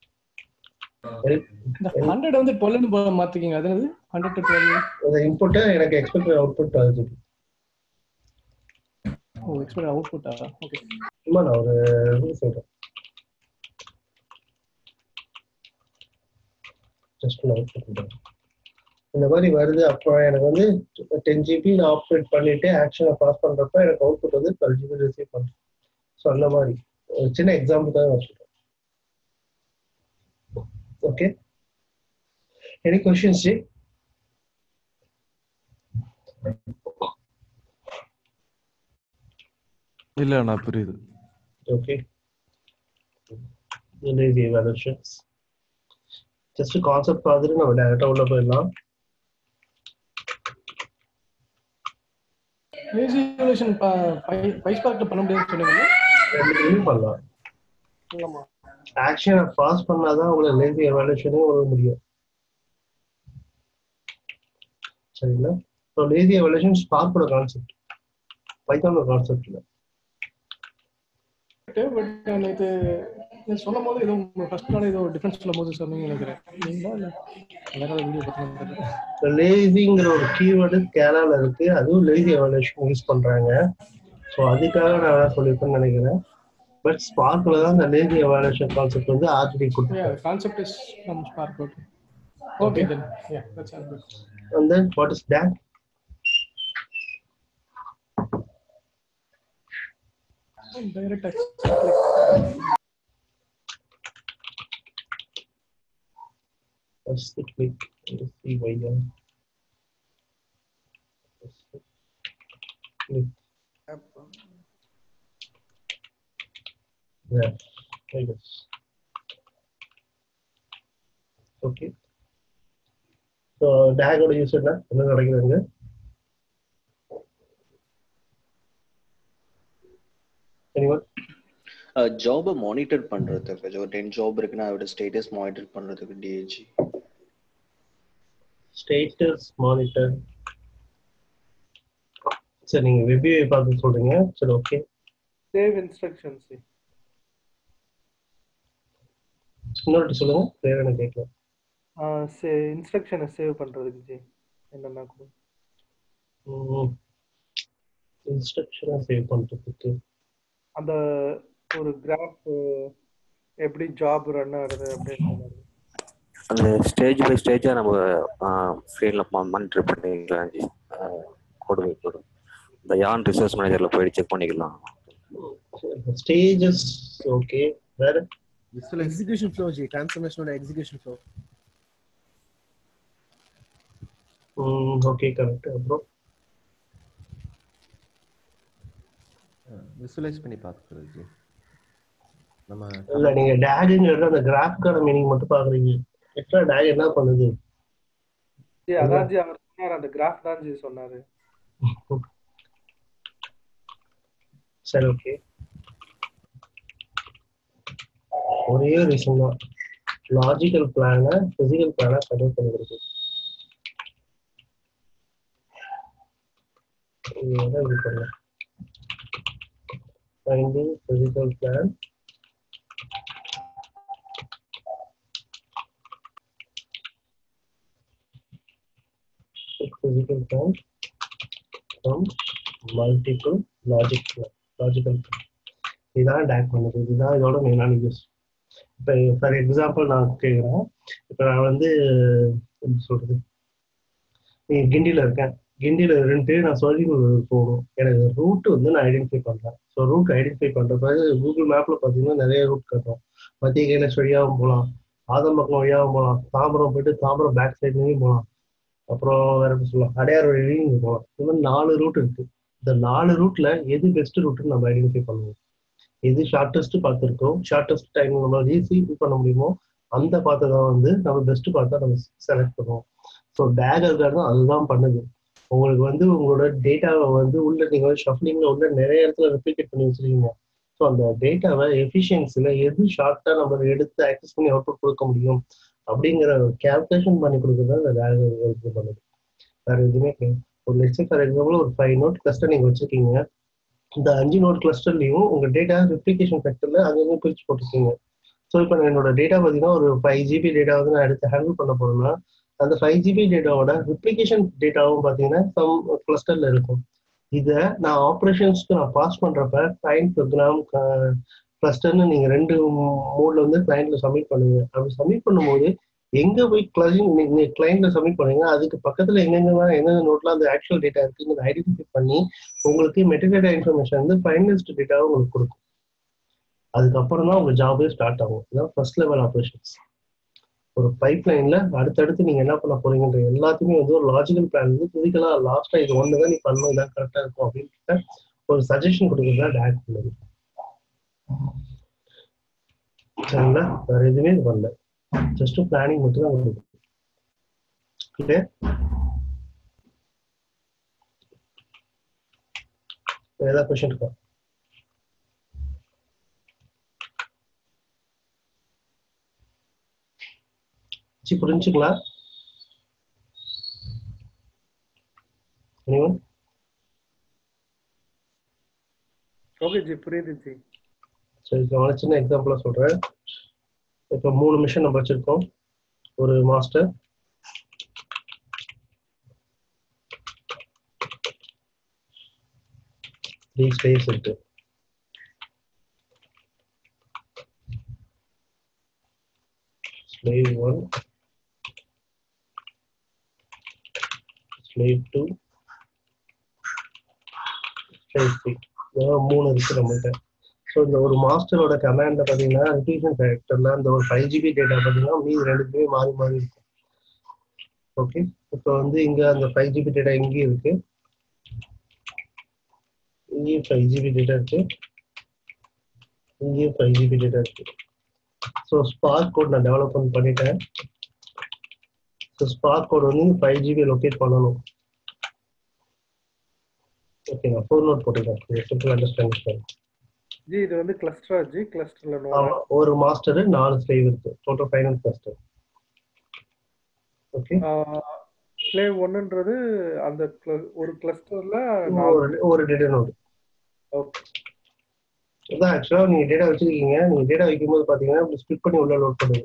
இந்த ஹண்ட்ரட் வந்து டுவெல்னு மாத்திக்கிங்க அது என்னது ஹண்ட்ரட் டு டுவெல் அந்த இன்புட்டை எனக்கு எக்ஸ்பெக்ட் அவுட்புட் டுவெல் ஜிபி ஓ எக்ஸ்பெக்ட் அவுட்புட்டா ஓகே சும்மா நான் ஒரு இது சொல்றேன் ஜஸ்ட் நான் அவுட்புட் பண்றேன் இந்த மாதிரி வருது அப்போ எனக்கு வந்து டென் ஜிபி நான் ஆப்ரேட் பண்ணிட்டு ஆக்ஷனை பாஸ் பண்றப்ப எனக்கு அவுட்புட் வந்து டுவெல் ஜிபி ரிசீவ் பண்றேன் ஸோ அந்த மாதிரி ஒரு சின்ன எக்ஸாம்பிளுக்காக நான் சொல்றேன் ஓகே எனி கொஸ்டின்ஸ் ஜி இல்ல நான் புரியுது Okay. Lazy evaluations. Just a concept பார்த்துட்டு நம்ம டேரக்டா உள்ள போயிடலாம் லேசி எவல்யூஷன் பைஸ் பார்க்ல பண்ண முடியாதுன்னு சொன்னீங்க ரெண்டுமே பண்ணலாம் ஆமா ஆக்ஷனை பாஸ் பண்ணாதான் உங்களை லேசி எவாலுவேஷனே உள்ள முடியும் சரிங்களா ஸோ லேசி எவாலுவேஷன் ஸ்பார்க்கோட கான்செப்ட் பைத்தானோட கான்செப்ட் இல்லை பட் நேற்று நேற்று சொல்லும் போது ஏதோ ஃபர்ஸ்ட் நாள் ஏதோ டிஃபரன்ஸ் சொல்லும் போது சொன்னீங்க நினைக்கிறேன் நீங்களா இல்லை வேற வீடியோ பார்த்தீங்கன்னா லேசிங்கிற ஒரு கீவேர்டு ஸ்கேலால இருக்கு அதுவும் லேசி எவாலுவேஷன் யூஸ் பண்றாங்க ஸோ அதுக்காக நான் வேணா சொல்லியிருப்பேன்னு நினைக்கிறேன் பட் ஸ்பார்க்ல தான் இந்த லேசி எவாலுவேஷன் கான்செப்ட் வந்து ஆர்டிடி Yeah, கொடுத்துருக்காங்க the concept is from Spark. Okay. Okay, then. Yeah, that's all good. And then what is that? And direct access. Let's click and see why you click. Yeah, I guess. Okay. So DAG ஓட use என்ன என்ன நடக்குதுங்க anyone ஜாபை monitor பண்றதுக்கு ஒரு ten job இருக்குன்னா அதோட status monitor பண்றதுக்கு டிஹெச்சி ஸ்டேட்டஸ் மானிட்டர் சரி நீங்க வெபிஐ பார்த்து சொல்றீங்க சரி ஓகே சேவ் இன்ஸ்ட்ரக்ஷன்ஸ் இன்னொரு சொல்லுங்க வேற என்ன கேட்கல சே இன்ஸ்ட்ரக்ஷனை சேவ் பண்றதுக்கு ஜி என்னென்ன கொடு இன்ஸ்ட்ரக்ஷனை சேவ் பண்றதுக்கு அந்த ஒரு கிராஃப் எப்படி ஜாப் ரன் ஆகுது அப்படின்னு அந்த ஸ்டேஜ் பை ஸ்டேஜாக நம்ம ஸ்க்ரீனில் மானிட்டர் பண்ணிக்கலாம் கோடு பை கோடு இந்த யான் ரிசோர்ஸ் மேனேஜரில் போயிட்டு செக் பண்ணிக்கலாம் ஸ்டேஜஸ் ஓகே வேற Visual execution flow, G. Transformation or execution flow. Okay correct அப்புறம் விசுவலைஸ் பண்ணி பார்த்துக்கிறது ஜி நம்ம இல்ல நீங்க டேகுங்கிறது அந்த கிராஃப்கான மீனிங் மட்டும் பாக்குறீங்க எக்ஸ்ட்ரா டேக் என்ன பண்ணுது ஜி அதான் ஜி அவர் சொன்னார் அந்த கிராஃப் தான் ஜி சொன்னாரு சரி ஓகே ஒரே ஒரு விஷயம் தான் logical plan physical plan convert பண்ணிக்கிறது இதுதான் இது பண்ணலாம் finding physical plan physical plan from multiple logic plan logical plan இதான் டேக் பண்ணுது இதுதான் இதோட மெயினான யூஸ் இப்போ ஃபார் எக்ஸாம்பிள் நான் கேட்குறேன் இப்போ நான் வந்து எப்படி சொல்றது நீ கிண்டியில் இருக்கேன் கிண்டியில் இருந்துட்டு நான் சொல்லி போகணும் எனக்கு ரூட் வந்து நான் ஐடென்டிஃபை பண்ணுறேன் ஸோ ரூட் ஐடென்டிஃபை பண்ணுறப்ப கூகுள் மேப்பில் பார்த்தீங்கன்னா நிறைய ரூட் காட்டும் மத்திய கைலாஷ் வழியாகவும் போகலாம் ஆதம்பக்கம் வழியாகவும் போகலாம் தாம்பரம் போயிட்டு தாம்பரம் பேக் சைட்லேயும் போகலாம் அப்புறம் வேற எப்படி சொல்லலாம் அடையார் வழியிலையும் போகலாம் இந்த மாதிரி நாலு ரூட் இருக்கு இந்த நாலு ரூட்ல எது பெஸ்ட் ரூட்னு நம்ம ஐடென்டிஃபை பண்ணுவோம் எது ஷார்ட்டஸ்ட் பார்த்துருக்கோம் ஷார்ட்டஸ்ட் டைம் நம்ம ஈஸி பண்ண முடியுமோ அந்த பார்த்து தான் வந்து நம்ம பெஸ்ட் பார்த்தா நம்ம செலக்ட் பண்ணுவோம் ஸோ டேகர் தான் அதுதான் பண்ணுது உங்களுக்கு வந்து உங்களோட டேட்டாவை வந்து உள்ள நீங்க வந்து ஷஃப்லிங்ல உள்ள நிறைய இடத்துல ரெப்ளிகேட் பண்ணி வச்சிருக்கீங்க ஸோ அந்த டேட்டாவை எஃபிஷியன்சில எது ஷார்ட்டா நம்ம எடுத்து ஆக்சஸ் பண்ணி அவுட்புட் கொடுக்க முடியும் அப்படிங்கிற கேல்குலேஷன் பண்ணி கொடுக்குறது அந்த டேகர் இது பண்ணுது வேற எதுவுமே கிடையாது ஒரு லெக்சர் ஃபார் எக்ஸாம்பிள் ஒரு ஃபைவ் நோட் கிளஸ்டர் நீங்க வச்சிருக்கீங்க இந்த அஞ்சு நோட் கிளஸ்டர்லையும் உங்க டேட்டா ரெப்ளிகேஷன் ஃபேக்டர்ல அங்கங்க பிரிச்சு போட்டிருக்கீங்க ஸோ இப்போ என்னோட டேட்டா பார்த்தீங்கன்னா ஒரு ஃபைவ் ஜிபி டேட்டா வந்து நான் எடுத்து ஹேண்டில் பண்ண போறேன்னா அந்த ஃபைவ் ஜிபி டேட்டாவோட ரிப்ளிகேஷன் டேட்டாவும் பார்த்தீங்கன்னா சம் கிளஸ்டர்ல இருக்கும் இதை நான் ஆப்ரேஷன்ஸ்க்கு நான் பாஸ் பண்றப்ப கிளைண்ட் ப்ரோக்ராம் கிளஸ்டர்னு நீங்க ரெண்டு மூட்ல வந்து கிளைண்ட்ல சப்மிட் பண்ணுவீங்க அப்படி சப்மிட் பண்ணும்போது எங்க போய் கிளைண்ட் நீங்க கிளைண்ட்ல சப்மிட் பண்ணுவீங்க அதுக்கு பக்கத்துல எங்கெங்க எந்தெந்த நோட்ல அந்த ஆக்சுவல் டேட்டா இருக்குன்னு ஐடென்டிஃபை பண்ணி உங்களுக்கு மெட்டடேட்டா இன்ஃபர்மேஷன் வந்து ஃபைனலிஸ்ட் டேட்டாவை உங்களுக்கு கொடுக்கும் அதுக்கப்புறம் தான் உங்க ஜாபே ஸ்டார்ட் ஆகும் இதான் ஃபர்ஸ்ட் லெவல் ஆப்ரேஷன்ஸ் ஒரு பைப் லைன்ல அடுத்தடுத்து நீங்க என்ன பண்ண போறீங்கன்ற எல்லாத்தையுமே வந்து ஒரு லாஜிக்கல் பிளான் வந்து பிசிக்கலா லாஸ்டா இது ஒன்று தான் நீ பண்ணணும் இதான் கரெக்டா இருக்கும் அப்படின்ற ஒரு சஜஷன் கொடுக்குறதா டேக் பண்ணுது சரிங்களா வேற எதுவுமே இது பண்ணல ஜஸ்ட் பிளானிங் மட்டும் தான் கொடுக்கும் கிளியர் ஏதாவது கொஸ்டின் இருக்கா சி புரிஞ்சுங்களா anyone ஓகே ஜி புரியுது ஜி சரி நான் சின்ன எக்ஸாம்பிளா சொல்றேன் இப்போ மூணு மிஷன் நம்ம வச்சிருக்கோம் ஒரு மாஸ்டர் த்ரீ ஸ்பேஸ் இருக்கு slave one slave two slave three இதெல்லாம் மூணு இருக்கு நம்மகிட்ட ஸோ இந்த ஒரு மாஸ்டரோட கமாண்ட்ல பார்த்தீங்கன்னா ரிப்பீஷன் ஃபேக்டர்ல அந்த ஒரு ஃபைவ் ஜிபி டேட்டா பார்த்தீங்கன்னா மீது ரெண்டுத்துமே மாறி மாறி இருக்கும் ஓகே இப்போ வந்து இங்க அந்த ஃபைவ் ஜிபி டேட்டா இங்கேயும் இருக்கு இங்கேயும் ஃபைவ் ஜிபி டேட்டா இருக்கு இங்கேயும் ஃபைவ் ஜிபி டேட்டா இருக்கு ஸோ ஸ்பார்க் கோட் நான் டெவலப்மெண்ட் பண்ணிட்டேன் ஸோ ஸ்பார்க் கோட் வந்து ஃபைவ் ஜிபி லொக்கேட் பண்ணணும் ஓகே நான் ஃபோர் நோட் போட்டுருக்கேன் சிம்பிள் அண்டர்ஸ்டாண்டிங் ஜி இது வந்து கிளஸ்டரா ஜி கிளஸ்டர்ல ஆமா ஒரு மாஸ்டர் நாலு ஸ்லேவ் இருக்கு total final cluster okay slave ஒன்னுன்றது அந்த cl- ஒரு கிளஸ்டர்ல ஒரு ஒரு டேட்டா நோடு ஓகே அதான் ஆக்சுவலா நீங்க டேட்டா வச்சிருக்கீங்க நீங்க டேட்டா வைக்கும்போது பாத்தீங்கன்னா இப்படி ஸ்பிட் பண்ணி உள்ள லோட் பண்ணுங்க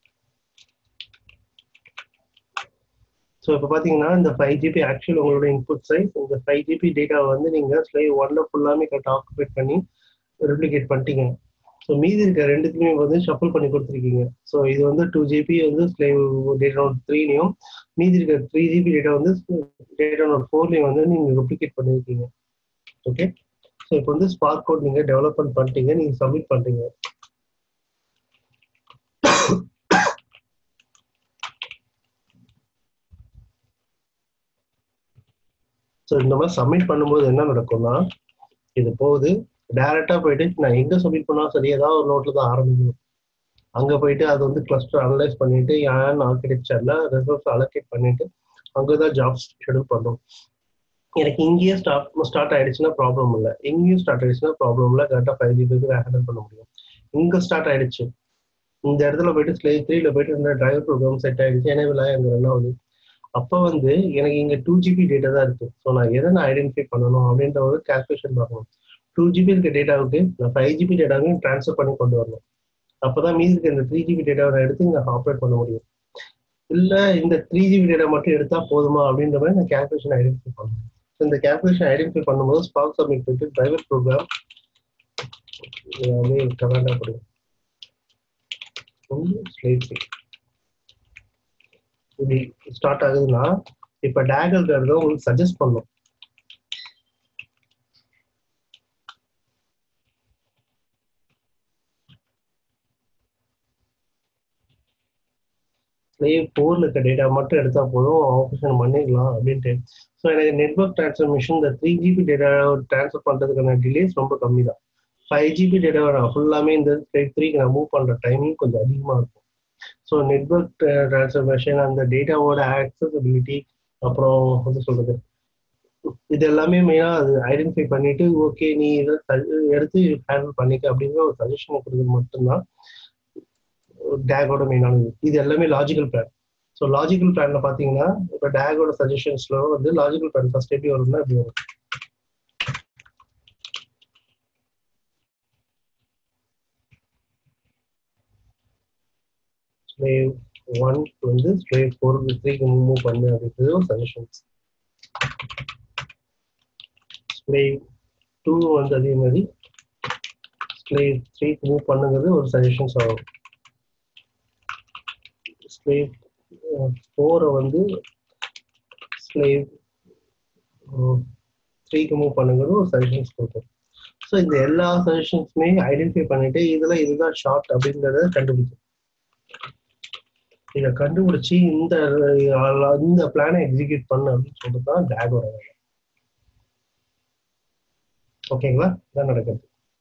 ஸோ இப்போ பார்த்தீங்கன்னா இந்த ஃபைவ் ஜிபி ஆக்சுவல் உங்களோட இன்புட் சைஸ் இந்த ஃபைவ் ஜிபி டேட்டா வந்து நீங்கள் ஸ்லைவ் ஒன்ல ஃபுல்லாமே கரெக்டாக ஆக்குபேட் பண்ணி ரெப்ளிகேட் பண்ணிட்டீங்க ஸோ மீதி இருக்க ரெண்டுத்துலையுமே வந்து ஷஃபிள் பண்ணி கொடுத்துருக்கீங்க ஸோ இது வந்து டூ ஜிபி வந்து ஸ்லேவ் டேட்டா நோட் த்ரீலையும் மீதி இருக்க த்ரீ ஜிபி டேட்டா வந்து டேட்டா நோட் ஃபோர்லையும் வந்து நீங்கள் டூப்ளிகேட் பண்ணியிருக்கீங்க ஓகே ஸோ இப்போ வந்து ஸ்பார்க் கோட் நீங்கள் டெவலப்மெண்ட் பண்ணிட்டீங்க நீங்கள் சப்மிட் பண்ணிட்டீங்க ஸோ இந்த மாதிரி சப்மிட் பண்ணும்போது என்ன நடக்கும்னா இது போகுது டைரக்டா போயிட்டு நான் எங்க சப்மிட் பண்ணா சரி ஏதாவது ஒரு நோட்ல தான் ஆரம்பிக்கணும் அங்க போயிட்டு அது வந்து கிளஸ்டர் அனலைஸ் பண்ணிட்டு ஏன் ஆர்கிடெக்சர்ல ரிசோர்ஸ் அலோகேட் பண்ணிட்டு அங்கதான் ஜாப்ஸ் ஷெடியூல் பண்ணும் எனக்கு இங்கேயே ஸ்டார்ட் ஸ்டார்ட் ஆயிடுச்சுன்னா ப்ராப்ளம் இல்லை எங்கேயும் ஸ்டார்ட் ஆயிடுச்சுன்னா ப்ராப்ளம் இல்லை கரெக்டாக ஃபைவ் ஜிபிக்கு ஹேண்டில் பண்ண முடியும் இங்க ஸ்டார்ட் ஆயிடுச்சு இந்த இடத்துல போயிட்டு ஸ்லேவ் த்ரீல போயிட்டு இந்த டிரைவர் ப்ரோக்ராம் செட் ஆயிடுச்சு எனவே அங்க ரன் ஆகுது அப்போ வந்து எனக்கு இங்க டூ ஜிபி டேட்டா தான் இருக்கு ஸோ நான் எதை நான் ஐடென்டிஃபை பண்ணணும் அப்படின்ற ஒரு கால்குலேஷன் பார்க்கணும் டூ ஜிபி இருக்க டேட்டாவுக்கு நான் ஃபைவ் ஜிபி டேட்டாவையும் ட்ரான்ஸ்ஃபர் பண்ணி கொண்டு வரணும் அப்போதான் மீதி இருக்க இந்த த்ரீ ஜிபி டேட்டாவை நான் எடுத்து இங்கே ஆப்ரேட் பண்ண முடியும் இல்ல இந்த த்ரீ ஜிபி டேட்டா மட்டும் எடுத்தா போதுமா அப்படின்ற மாதிரி நான் கேல்குலேஷன் ஐடென்டிஃபை பண்ணணும் ஸோ இந்த கேல்குலேஷன் ஐடென்டிஃபை பண்ணும்போது ஸ்பாக் சப்மிட் போயிட்டு டிரைவர் ப்ரோக்ராம் அப்படியே கமெண்டா கொடுங்க ஸ்லேட் இப்படி ஸ்டார்ட் ஆகுதுன்னா இப்ப டேகல்ங்கிறத உங்களுக்கு சஜஸ்ட் பண்ணும் ஸ்லேவ் ஃபோர்ல இருக்க டேட்டா மட்டும் எடுத்தா போதும் ஆப்ரேஷன் பண்ணிடலாம் அப்படின்ட்டு ஸோ எனக்கு நெட்ஒர்க் டிரான்ஸ்ஃபர்மேஷன் இந்த த்ரீ ஜிபி டேட்டா ட்ரான்ஸ்ஃபர் பண்றதுக்கான டிலேஸ் ரொம்ப கம்மி தான் ஃபைவ் ஜிபி டேட்டா நான் ஃபுல்லாமே இந்த ஸ்லேவ் த்ரீக்கு நான் மூவ் பண்ற டைமிங் கொஞ்சம் அதிகமா இருக்கும் ஸோ நெட்ஒர்க் டிரான்ஸ்ஃபர்மேஷன் அந்த டேட்டாவோட ஆக்சசபிலிட்டி அப்புறம் வந்து சொல்றது இது எல்லாமே மெயினா அது ஐடென்டிஃபை பண்ணிட்டு ஓகே நீ இதை எடுத்து ஹேண்டில் பண்ணிக்க அப்படிங்கிற ஒரு சஜஷன் கொடுக்குறது மட்டும்தான் டேகோட மெயினானது இது எல்லாமே லாஜிக்கல் பிளான் ஸோ லாஜிக்கல் பிளான்ல பாத்தீங்கன்னா இப்போ டேகோட சஜஷன்ஸ்ல வந்து லாஜிக்கல் பிளான் ஃபர்ஸ்ட் எப்படி வரும்னா எப்படி வரும் ஸ்லேவ் ஒன் வந்து ஸ்லேவ் ஃபோர் த்ரீக்கு மூவ் பண்ணு அப்படின்றது ஒரு சஜஷன்ஸ் ஸ்லேவ் டூ வந்து அதே மாதிரி ஸ்லேவ் த்ரீக்கு மூவ் பண்ணுங்கிறது ஒரு சஜஷன்ஸ் ஆகும் ஸ்லேவ் ஃபோரை வந்து ஸ்லேவ் த்ரீக்கு மூவ் பண்ணுங்கிறது ஒரு சஜஷன்ஸ் கொடுக்கும் ஸோ இந்த எல்லா சஜஷன்ஸுமே ஐடென்டிஃபை பண்ணிட்டு இதுல இதுதான் ஷார்ட் அப்படிங்கிறத கண்டுபிடிக்கும் இதை கண்டுபிடிச்சு இந்த இந்த பிளானை எக்ஸிக்யூட் பண்ணு அப்படின்னு சொல்லிட்டு தான் டேகோட வேலை ஓகேங்களா இதான் நடக்குது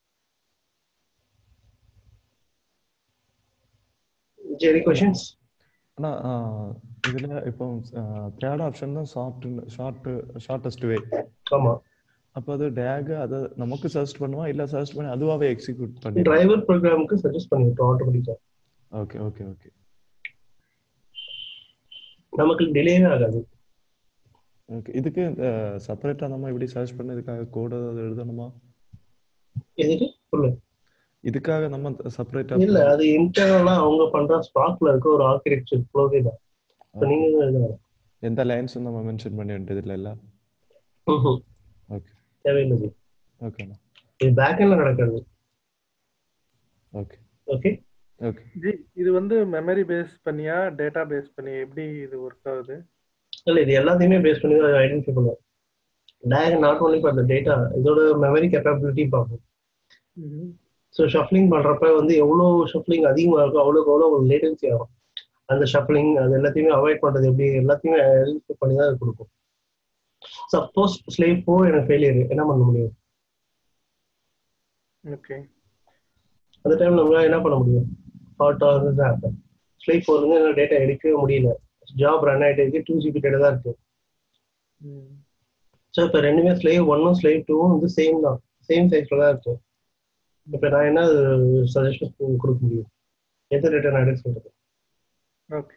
சரி கொஷின்ஸ் ஆனா இதுல இப்போ தேர்ட் ஆப்ஷன் தான் ஷார்ட் ஷார்ட் ஷார்ட்டஸ்ட் வே ஆமா அப்போ அது டேக் அதை நமக்கு சஜஸ்ட் பண்ணுவா இல்ல சஜஸ்ட் பண்ணி அதுவாவே எக்ஸிக்யூட் பண்ணி டிரைவர் ப்ரோக்ராமுக்கு சஜஸ்ட் பண்ணிட்டோம் ஆட்டோமேட்டிக்கா ஓகே ஓகே ஓகே நமக்கு டிலேவே ஆகாது ஓகே இதுக்கு செப்பரேட்டா நம்ம இப்படி சர்ச் பண்ணதுக்காக கோட் ஏதாவது எழுதணுமா எதுக்கு சொல்லு இதுக்காக நம்ம செப்பரேட்டா இல்ல அது இன்டர்னலா அவங்க பண்ற ஸ்பாக்ல இருக்க ஒரு ஆர்கிடெக்சர் ஃப்ளோவே தான் நீங்க எழுதணும் எந்த லைன்ஸ் நம்ம மென்ஷன் பண்ண வேண்டியது இல்ல இல்ல ஓகே தேவையில்லை ஓகேண்ணா இது பேக்எண்ட்ல நடக்கிறது ஓகே ஓகே ஓகே ஜி இது வந்து மெமரி பேஸ் பண்ணியா டேட்டா பேஸ் பண்ணி எப்படி இது ஒர்க் ஆகுது இல்ல இது எல்லாத்தையுமே பேஸ் பண்ணி தான் ஐடென்டிஃபை பண்ணுவோம் DAG not only for the data இதோட மெமரி கேப்பபிலிட்டி பார்ப்போம் ஸோ ஷஃப்லிங் பண்றப்ப வந்து எவ்வளோ ஷஃப்லிங் அதிகமாக இருக்கோ அவ்வளோக்கு அவ்வளோ ஒரு லேட்டன்சி ஆகும் அந்த ஷஃப்லிங் அது எல்லாத்தையுமே அவாய்ட் பண்றது எப்படி எல்லாத்தையுமே ஐடென்டிஃபை பண்ணி தான் கொடுக்கும் சப்போஸ் ஸ்லேவ் ஃபோர் எனக்கு ஃபெயிலியர் என்ன பண்ண முடியும் ஓகே அந்த டைம் நம்ம என்ன பண்ண முடியும் ஹாட் ஆகுது ஹேப்பன் ஸ்லேவ் ஃபோர் வந்து என்ன டேட்டா எடுக்கவே முடியல ஜாப் ரன் ஆகிட்டு இருக்கு டூ ஜிபி டேட்டா தான் இருக்கு ஸோ இப்போ ரெண்டுமே ஸ்லேவ் ஒன்னும் ஸ்லேவ் டூவும் வந்து சேம் தான் சேம் சைஸ்ல தான் இருக்கு இப்போ நான் என்ன சஜஷன் கொடுக்க முடியும் எந்த டேட்டா நான் எடுக்க சொல்றது ஓகே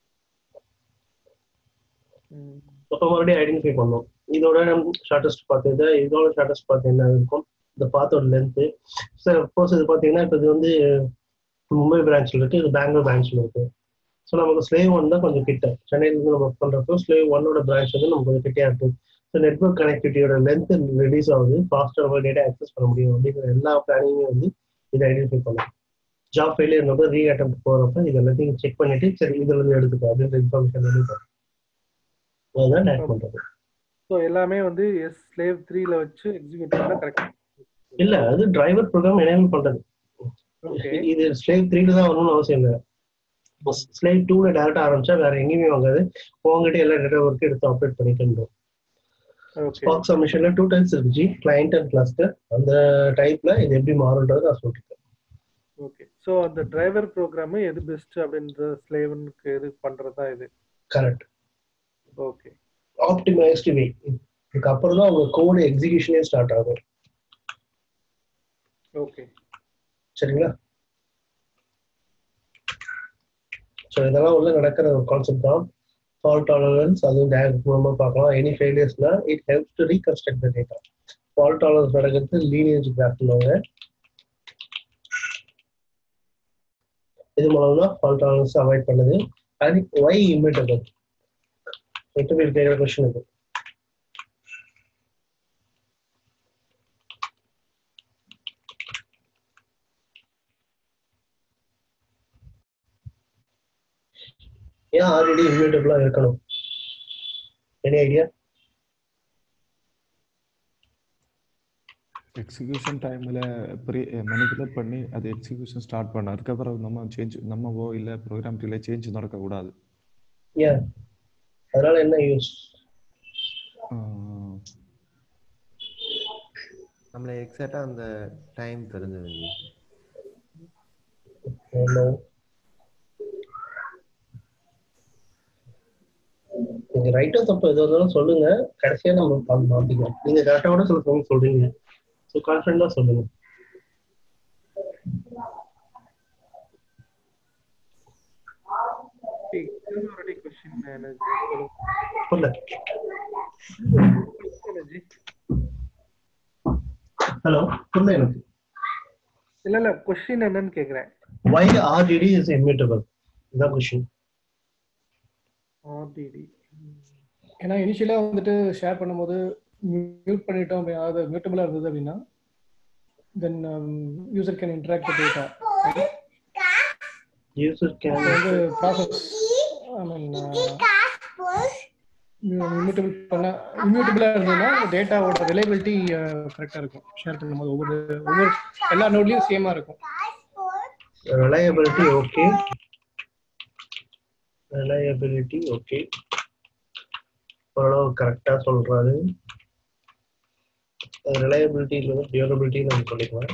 அப்போ மறுபடியும் ஐடென்டிஃபை பண்ணோம் இதோட ஷார்டஸ்ட் பார்த்தது இதோட ஷார்டஸ்ட் பார்த்து என்ன இருக்கும் இந்த பாத்தோட லென்த்து சார் சப்போஸ் இது பார்த்தீங்கன்னா இப்போ இது வந்து மும்பை பிரான்ச்சில் இருக்கு இது பெங்களூர் பிரான்ச்சில் இருக்கு ஸோ நமக்கு ஸ்லேவ் ஒன் தான் கொஞ்சம் கிட்ட சென்னையிலேருந்து நம்ம ஒர்க் பண்ணுறப்போ ஸ்லேவ் ஒன்னோட பிரான்ச் வந்து நமக்கு கொஞ்சம் கிட்டே இருக்கு ஸோ நெட்ஒர்க் கனெக்டிவிட்டியோட லென்த் ரிலீஸ் ஆகுது ஃபாஸ்ட்டாக நம்ம டேட்டா ஆக்சஸ் பண்ண முடியும் அப்படிங்கிற எல்லா பிளானிங்குமே வந்து இதை ஐடென்டிஃபை பண்ணலாம் job failure number reattempt போகிறப்ப இது எல்லாத்தையும் செக் பண்ணிட்டு சரி இதுல இருந்து எடுத்துக்கோ அப்படின்ற இன்ஃபர்மேஷன் எடுத்துக்கோ அதுதான் டேக் பண்றது ஸோ எல்லாமே வந்து எஸ் ஸ்லேவ் த்ரீல வச்சு எக்ஸிக்யூட் பண்ணா கரெக்ட் இல்ல அது டிரைவர் ப்ரோக்ராம் எனேபிள் பண்றது ஓகே இது ஸ்லேவ் த்ரீல தான் வரணும்னு அவசியம் இல்லை ஸ்லேவ் டூல டேரக்டா ஆரம்பிச்சா வேற எங்கேயுமே வாங்காது உங்ககிட்ட எல்லா டேட்டா ஒர்க் எடுத்து ஆப்ரேட் பண்ணிக்கணும் ஓகே ஸ்பாக் சப்மிஷன்ல டூ டைப்ஸ் இருக்கு கிளைண்ட் அண்ட் கிளஸ்டர் அந்த டைப்ல இது எப்படி மாறுன்றது நான் சொல்லிருக்கேன் ஓகே ஸோ அந்த டிரைவர் ப்ரோக்ராம் எது பெஸ்ட் அப்படின்ற ஸ்லேவனுக்கு எது பண்றதா இது கரெக்ட் ஓகே ஆப்டிமைஸ்டு வே இதுக்கப்புறம் தான் உங்க கோடு எக்ஸிகியூஷனே ஸ்டார்ட் ஆகும் ஓகே சரிங்களா ஸோ இதெல்லாம் உள்ள நடக்கிற ஒரு கான்செப்ட் தான் ஃபால்ட் டாலரன்ஸ் அதுவும் டேரக்ட் மூலமா பார்க்கலாம் எனி ஃபெயிலியர்ஸ்னா it helps to reconstruct the data fault tolerance நடக்கிறது லீனியேஜ் கிராஃப்ட்னுவாங்க இது மூலம் தான் ஃபால்ட் டாலரன்ஸ் அவாய்ட் பண்ணுது அது ஒய் இம்மிட்டபிள் எட்டு பேர் கேட்குற கொஸ்டின் இது ஏன் ஆல்ரெடி இம்யூட்டபிளா இருக்கணும் எனி ஐடியா எக்ஸிக்யூஷன் டைமில் ப்ரீ மெனிப்புலேட் பண்ணி அது எக்ஸிக்யூஷன் ஸ்டார்ட் பண்ண அதுக்கப்புறம் நம்ம சேஞ்ச் நம்மவோ இல்லை ப்ரோக்ராம் கீழே சேஞ்ச் நடக்கக்கூடாது ஏன் அதனால என்ன யூஸ் நம்மள எக்ஸாக்டா அந்த டைம் தெரிஞ்சது நீங்க ரைட்டோ தப்பு எது இருந்தாலும் சொல்லுங்க கடைசியா நம்ம பார்த்து மாத்திக்கலாம் நீங்க கரெக்டா கூட சில சமயம் சொல்றீங்க ஸோ கான்ஃபிடண்டா சொல்லுங்க கொஸ்டின் புரியல ஹலோ புரியல எனக்கு இல்ல இல்ல கொஸ்டின் என்னன்னு கேக்குறேன் why RDD is immutable இதான் கொஸ்டின் ஆர்டிடி ஏன்னா இனிஷியலாக வந்துட்டு ஷேர் பண்ணும்போது மியூட் பண்ணிட்டோம் அப்படி- அதாவது மியூட்டபிளாக இருந்தது அப்படின்னா then user can interact data user can வந்து ப்ராசஸ் ஐ மீன் இம்யூட்டபிள் பண்ண இம்யூட்டபிளாக இருந்ததுன்னா டேட்டாவோட ரிலையபிலிட்டி கரெக்டாக இருக்கும் ஷேர் பண்ணும்போது ஒவ்வொரு ஒவ்வொரு எல்லா நோட்லையும் சேமாக இருக்கும் reliability okay reliability okay ஓரளவு கரெக்டா சொல்றாரு ரிலையபிலிட்டி டியூரபிலிட்டி நம்ம சொல்லிக்கலாம்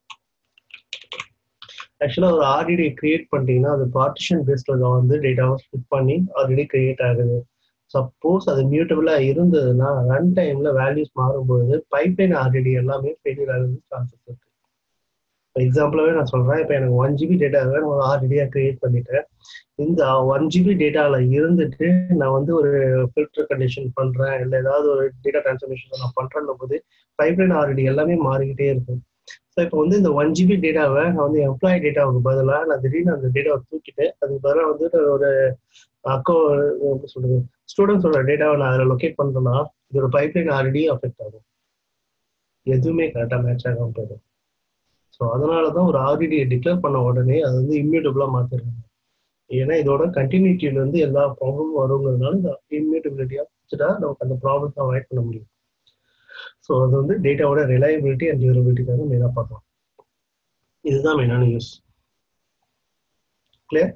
ஆக்சுவலா ஒரு ஆர்டிடி கிரியேட் பண்ணிட்டீங்கன்னா அது பார்ட்டிஷன் பேஸ்ல வந்து டேட்டாவை ஸ்பிட் பண்ணி ஆல்ரெடி கிரியேட் ஆகுது சப்போஸ் அது மியூட்டபிளா இருந்ததுன்னா ரன் டைம்ல வேல்யூஸ் மாறும்போது பைப்லைன் ஆர்டிடி எல்லாமே ஃபெயிலியர் ஆகுது சான்சஸ் இருக்கு எக்ஸாம்பிளாவே நான் சொல்றேன் இப்போ எனக்கு ஒன் ஜிபி டேட்டாவை நான் ஆல்ரெடியா கிரியேட் பண்ணிட்டேன் இந்த ஒன் ஜிபி டேட்டால இருந்துட்டு நான் வந்து ஒரு ஃபில்டர் கண்டிஷன் பண்றேன் இல்லை ஏதாவது ஒரு டேட்டா டிரான்ஸ்ஃபர்மேஷன் நான் பண்றேன் போது பைப்லைன் ஆல்ரெடி எல்லாமே மாறிக்கிட்டே இருக்கும் ஸோ இப்போ வந்து இந்த ஒன் ஜிபி டேட்டாவை நான் வந்து எம்ப்ளாயி டேட்டாவுக்கு பதிலாக நான் திடீர்னு அந்த டேட்டாவை தூக்கிட்டு அதுக்கு பதிலாக வந்து ஒரு அக்கோ எப்படி சொல்றது ஸ்டூடெண்ட்ஸோட டேட்டாவை நான் அதில் லொக்கேட் பண்றேன்னா இதோட பைப்லைன் ஆல்ரெடி அஃபெக்ட் ஆகும் எதுவுமே கரெக்டாக மேட்ச் ஆகாம போயிடும் ஸோ அதனால தான் ஒரு ஆர்டிடியை டிக்ளேர் பண்ண உடனே அது வந்து இம்யூட்டபிளா மாத்திடுறாங்க ஏன்னா இதோட கண்டினியூட்டியில இருந்து எல்லா ப்ராப்ளமும் வருங்கிறதுனால இந்த இம்யூட்டபிலிட்டியா வச்சுட்டா நமக்கு அந்த ப்ராப்ளத்தை அவாய்ட் பண்ண முடியும் ஸோ அது வந்து டேட்டாவோட ரிலையபிலிட்டி அண்ட் டியூரபிலிட்டிக்காக மெயினாக பார்க்கலாம் இதுதான் மெயினான யூஸ் கிளியர்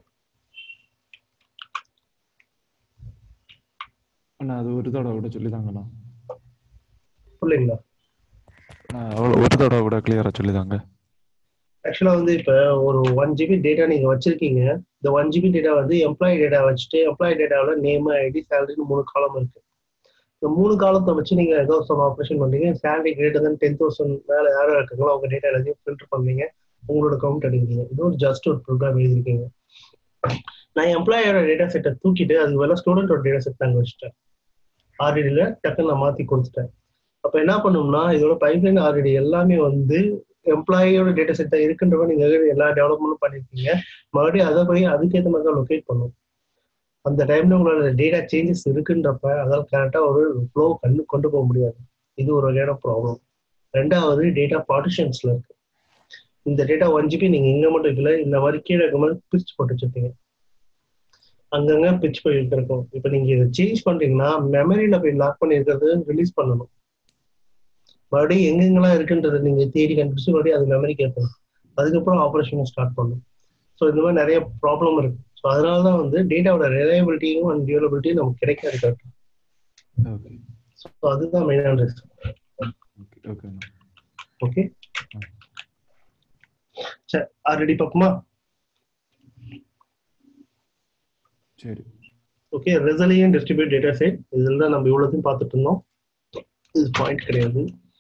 அண்ணா அது ஒரு தடவை கூட சொல்லிதாங்கண்ணா புரியுங்களா நான் அவ்வளோ ஒரு தடவை கூட கிளியராக சொல்லிதாங்க ஆக்சுவலா வந்து இப்ப ஒரு ஒன் ஜிபி டேட்டா நீங்க வச்சிருக்கீங்க இந்த ஒன் ஜிபி டேட்டா வந்து எம்ப்ளாயி டேட்டா வச்சுட்டு எம்ப்ளாயி டேட்டாவில் நேம் ஐடி சேலரின்னு மூணு காலம் இருக்கு இந்த மூணு காலத்தை வச்சு நீங்க ஏதோ சம் ஆப்ரேஷன் பண்றீங்க salary greater than ten thousand மேல யாரும் இருக்காங்களோ அவங்க டேட்டா எல்லாத்தையும் ஃபில்டர் பண்ணீங்க உங்களோட கவுண்ட் எடுக்கிறீங்க இது ஒரு ஜஸ்ட் ஒரு ப்ரோக்ராம் எழுதிருக்கீங்க நான் எம்ப்ளாயோட டேட்டா செட்டை தூக்கிட்டு அது வேலை ஸ்டூடெண்டோட டேட்டா செட் நாங்கள் வச்சுட்டேன் ஆர்டிடியில் டக்குன்னு நான் மாற்றி கொடுத்துட்டேன் அப்போ என்ன பண்ணோம்னா இதோட பைப்லைன் ஆல்ரெடி எல்லாமே வந்து எம்ப்ளாயியோட டேட்டா செட்டை இருக்குன்றப்ப நீங்க எல்லா டெவலப்மெண்ட்டும் பண்ணிருக்கீங்க மறுபடியும் அதை போய் அதுக்கேற்ற மாதிரி தான் லொக்கேட் பண்ணும் அந்த டைம்ல உங்களோட டேட்டா சேஞ்சஸ் இருக்குன்றப்ப அதால் கரெக்டா ஒரு ஃப்ளோ கண்ணு கொண்டு போக முடியாது இது ஒரு வகையான ப்ராப்ளம் ரெண்டாவது டேட்டா பார்ட்டிஷன்ஸ்ல இருக்கு இந்த டேட்டா ஒன் ஜிபி நீங்க இங்க மட்டும் இருக்கல இந்த மாதிரி கீழே இருக்க மாதிரி பிரிச்சு போட்டு வச்சிருப்பீங்க அங்கங்க பிச் போயிட்டு இருக்கும் இப்போ நீங்க இதை சேஞ்ச் பண்றீங்கன்னா மெமரியில போய் லாக் பண்ணி இருக்கிறது ரிலீஸ் பண்ணணும் மறுபடியும் எங்கெங்கெல்லாம் இருக்குன்றதை நீங்க தேடி கண்டுபிடிச்சு மறுபடியும் அது மெமரி கேட்கணும் அதுக்கப்புறம் ஆப்ரேஷன் ஸ்டார்ட் பண்ணணும் ஸோ இந்த மாதிரி நிறைய ப்ராப்ளம் இருக்கு ஸோ அதனால தான் வந்து டேட்டாவோட ரிலையபிலிட்டியும் அண்ட் டியூரபிலிட்டியும் நமக்கு கிடைக்காது கரெக்டாக ஓகே ஸோ அதுதான் மெயினான ரீசன் ஓகே ஓகே ஓகே சரி ஆல்ரெடி பார்ப்போமா சரி okay resilient distribute data set இதில் தான் நம்ம இவ்வளோத்தையும் பார்த்துட்டு இருந்தோம் இது பாயிண்ட் கிடையாது